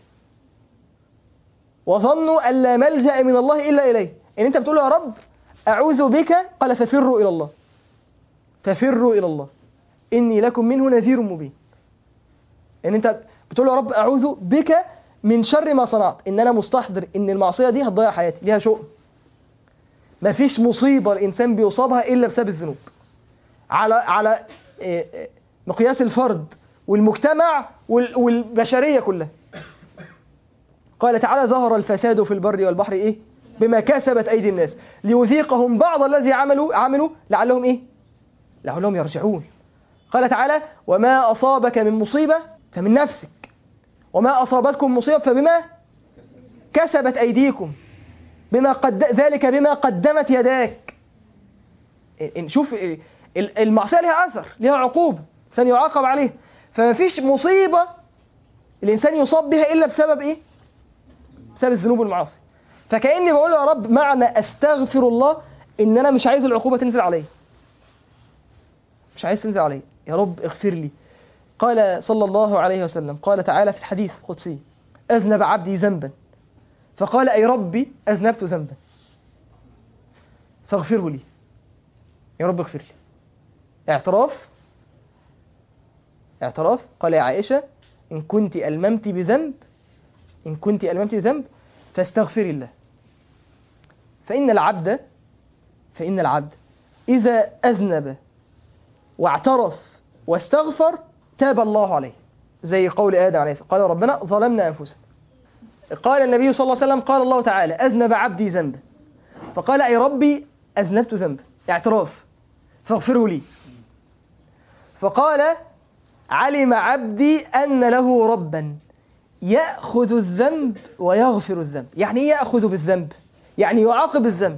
وظنوا ان لا ملجأ من الله الا اليه ان انت بتقول يا رب اعوذ بك قال ففروا الى الله ففروا الى الله اني لكم منه نذير مبين ان انت بتقول يا رب اعوذ بك من شر ما صنعت ان انا مستحضر ان المعصيه دي هتضيع حياتي ليها شؤم مفيش مصيبه الانسان بيصابها الا بسبب الذنوب على على إيه، إيه، مقياس الفرد والمجتمع وال- والبشريه كلها قال تعالى ظهر الفساد في البر والبحر ايه بما كسبت ايدي الناس ليذيقهم بعض الذي عملوا عملوا لعلهم ايه لعلهم يرجعون قال تعالى وما أصابك من مصيبة فمن نفسك وما أصابتكم مصيبة فبما كسبت أيديكم بما قد ذلك بما قدمت يداك إن شوف ال- المعصية لها أثر لها عقوبة الإنسان يعاقب عليه فما فيش مصيبة الإنسان يصاب بها إلا بسبب إيه؟ بسبب الذنوب والمعاصي فكأني بقول يا رب معنى أستغفر الله إن أنا مش عايز العقوبة تنزل عليا مش عايز تنزل علي يا رب اغفر لي قال صلى الله عليه وسلم قال تعالى في الحديث القدسي أذنب عبدي ذنبا فقال أي ربي أذنبت ذنبا فاغفره لي يا رب اغفر لي اعتراف اعتراف قال يا عائشة إن كنت ألممت بذنب إن كنت ألممت بذنب فاستغفري الله فإن العبد فإن العبد إذا أذنب واعترف واستغفر تاب الله عليه زي قول آدم عليه السلام قال ربنا ظلمنا أنفسنا قال النبي صلى الله عليه وسلم قال الله تعالى أذنب عبدي ذنبا فقال أي ربي أذنبت ذنبا اعتراف فاغفره لي فقال علم عبدي أن له ربا يأخذ الذنب ويغفر الذنب يعني إيه يأخذ بالذنب يعني يعاقب الذنب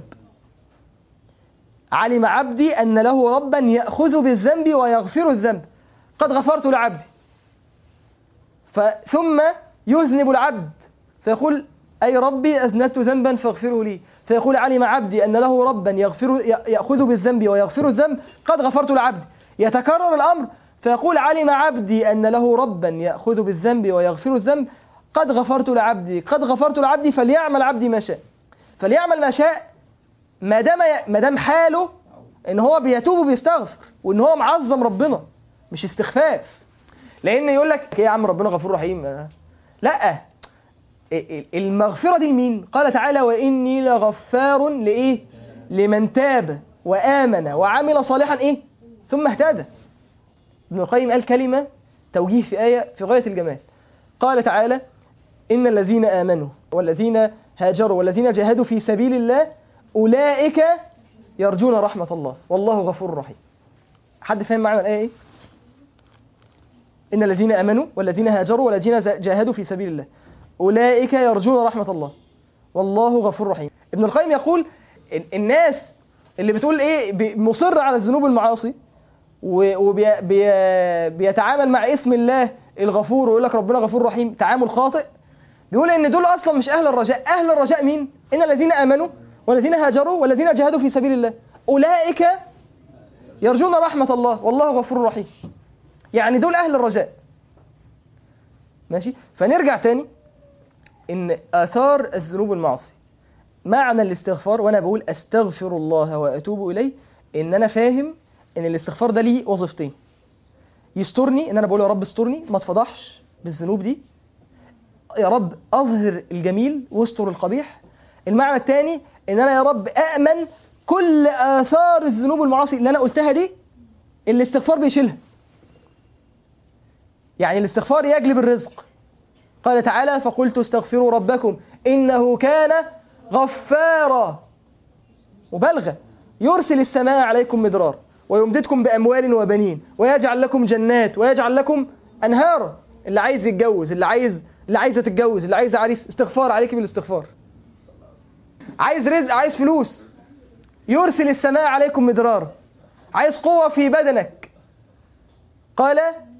علم عبدي أن له ربا يأخذ بالذنب ويغفر الذنب قد غفرت لعبدي ف- ثم يذنب العبد فيقول أي ربي أذنبت ذنبا فاغفره لي فيقول علم عبدي أن له ربا يغفر ي- يأخذ بالذنب ويغفر الذنب قد غفرت لعبدي يتكرر الأمر فيقول علم عبدي أن له ربا يأخذ بالذنب ويغفر الذنب قد غفرت لعبدي قد غفرت لعبدي فليعمل عبدي ما شاء فليعمل ما شاء ما دام ما دام حاله ان هو بيتوب وبيستغفر وان هو معظم ربنا مش استخفاف لان يقول لك ايه يا عم ربنا غفور رحيم لا المغفره دي لمين قال تعالى واني لغفار لايه لمن تاب وامن وعمل صالحا ايه ثم اهتدى ابن القيم قال كلمه توجيه في ايه في غايه الجمال قال تعالى ان الذين امنوا والذين هاجروا والذين جاهدوا في سبيل الله أولئك يرجون رحمة الله والله غفور رحيم حد فاهم معنى الآية إيه؟ إن الذين آمنوا والذين هاجروا والذين ز- جاهدوا في سبيل الله أولئك يرجون رحمة الله والله غفور رحيم ابن القيم يقول ال- الناس اللي بتقول إيه ب- مصر على الذنوب والمعاصي وبيتعامل مع اسم الله الغفور ويقول لك ربنا غفور رحيم تعامل خاطئ بيقول ان دول اصلا مش اهل الرجاء اهل الرجاء مين ان الذين امنوا والذين هاجروا والذين جاهدوا في سبيل الله اولئك يرجون رحمه الله والله غفور رحيم يعني دول اهل الرجاء ماشي فنرجع تاني ان اثار الذنوب والمعاصي معنى الاستغفار وانا بقول استغفر الله واتوب اليه ان انا فاهم ان الاستغفار ده ليه وظيفتين يسترني ان انا بقول يا رب استرني ما اتفضحش بالذنوب دي يا رب اظهر الجميل واستر القبيح المعنى الثاني ان انا يا رب امن كل اثار الذنوب والمعاصي اللي انا قلتها دي الاستغفار بيشيلها يعني الاستغفار يجلب الرزق قال تعالى فقلت استغفروا ربكم انه كان غفارا مبالغه يرسل السماء عليكم مدرار ويمددكم باموال وبنين ويجعل لكم جنات ويجعل لكم انهارا اللي عايز يتجوز اللي عايز اللي عايزه تتجوز اللي عايز عريس استغفار عليك بالاستغفار عايز رزق عايز فلوس يرسل السماء عليكم مدرارا عايز قوة في بدنك قال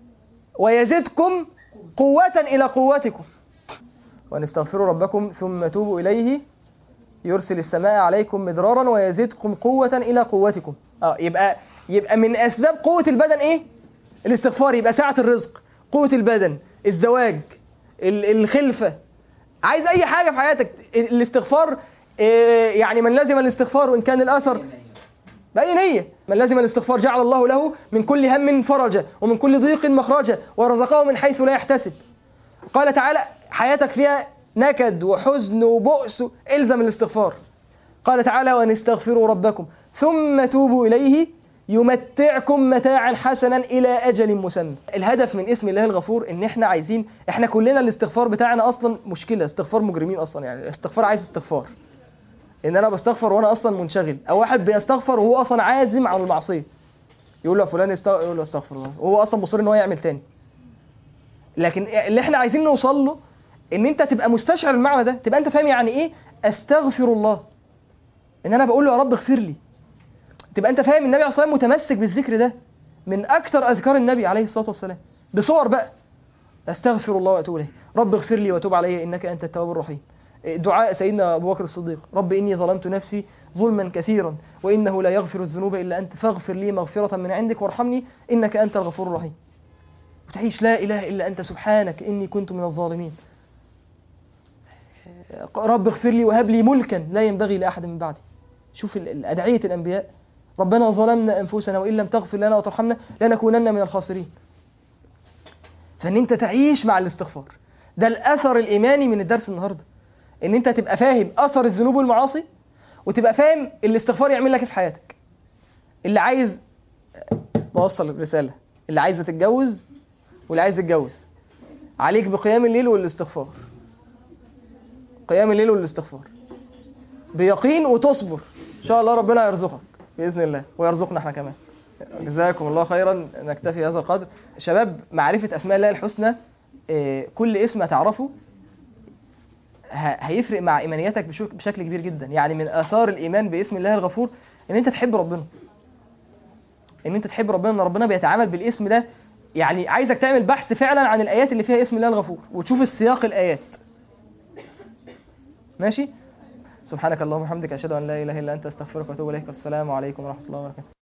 ويزدكم قوة إلى قوتكم وأن استغفروا ربكم ثم توبوا إليه يرسل السماء عليكم مدرارا ويزدكم قوة إلى قوتكم اه يبقى يبقى من أسباب قوة البدن إيه؟ الاستغفار يبقى ساعة الرزق قوة البدن الزواج ال- الخلفة عايز أي حاجة في حياتك الاستغفار آه، يعني من لزم الاستغفار وإن كان الأثر بأي نية من لزم الاستغفار جعل الله له من كل هم فرجا ومن كل ضيق مخرجا ورزقه من حيث لا يحتسب قال تعالى حياتك فيها نكد وحزن وبؤس الزم الاستغفار قال تعالى وان استغفروا ربكم ثم توبوا اليه يمتعكم متاعا حسنا الى اجل مسمى الهدف من اسم الله الغفور ان احنا عايزين احنا كلنا الاستغفار بتاعنا اصلا مشكله استغفار مجرمين اصلا يعني استغفار عايز استغفار ان انا بستغفر وانا اصلا منشغل او واحد بيستغفر وهو اصلا عازم على المعصيه يقول له يا فلان استغفر يقول له استغفر الله وهو اصلا مصر ان هو يعمل تاني لكن اللي احنا عايزين نوصل له ان انت تبقى مستشعر المعنى ده تبقى انت فاهم يعني ايه استغفر الله ان انا بقول له يا رب اغفر لي تبقى انت فاهم النبي عليه الصلاه والسلام متمسك بالذكر ده من اكثر اذكار النبي عليه الصلاه والسلام بصور بقى استغفر الله واتوب اليه رب اغفر لي وتوب علي انك انت التواب الرحيم دعاء سيدنا ابو بكر الصديق رب اني ظلمت نفسي ظلما كثيرا وانه لا يغفر الذنوب الا انت فاغفر لي مغفره من عندك وارحمني انك انت الغفور الرحيم وتعيش لا اله الا انت سبحانك اني كنت من الظالمين رب اغفر لي وهب لي ملكا لا ينبغي لاحد من بعدي شوف ال- ال- ادعيه الانبياء ربنا ظلمنا انفسنا وان لم تغفر لنا وترحمنا لنكونن من الخاسرين فان انت تعيش مع الاستغفار ده الاثر الايماني من الدرس النهارده ان انت تبقى فاهم اثر الذنوب والمعاصي وتبقى فاهم الاستغفار يعمل لك إيه في حياتك اللي عايز بوصل الرساله اللي عايزه تتجوز واللي عايز يتجوز عليك بقيام الليل والاستغفار قيام الليل والاستغفار بيقين وتصبر ان شاء الله ربنا يرزقك باذن الله ويرزقنا احنا كمان جزاكم الله خيرا نكتفي هذا القدر شباب معرفه اسماء الله الحسنى آه، كل اسم هتعرفه ه- هيفرق مع ايمانياتك بشك- بشكل كبير جدا يعني من اثار الايمان باسم الله الغفور ان انت تحب ربنا ان انت تحب ربنا ان ربنا بيتعامل بالاسم ده يعني عايزك تعمل بحث فعلا عن الايات اللي فيها اسم الله الغفور وتشوف السياق الايات ماشي سبحانك اللهم وبحمدك اشهد ان لا اله الا انت استغفرك واتوب اليك والسلام عليكم ورحمه الله وبركاته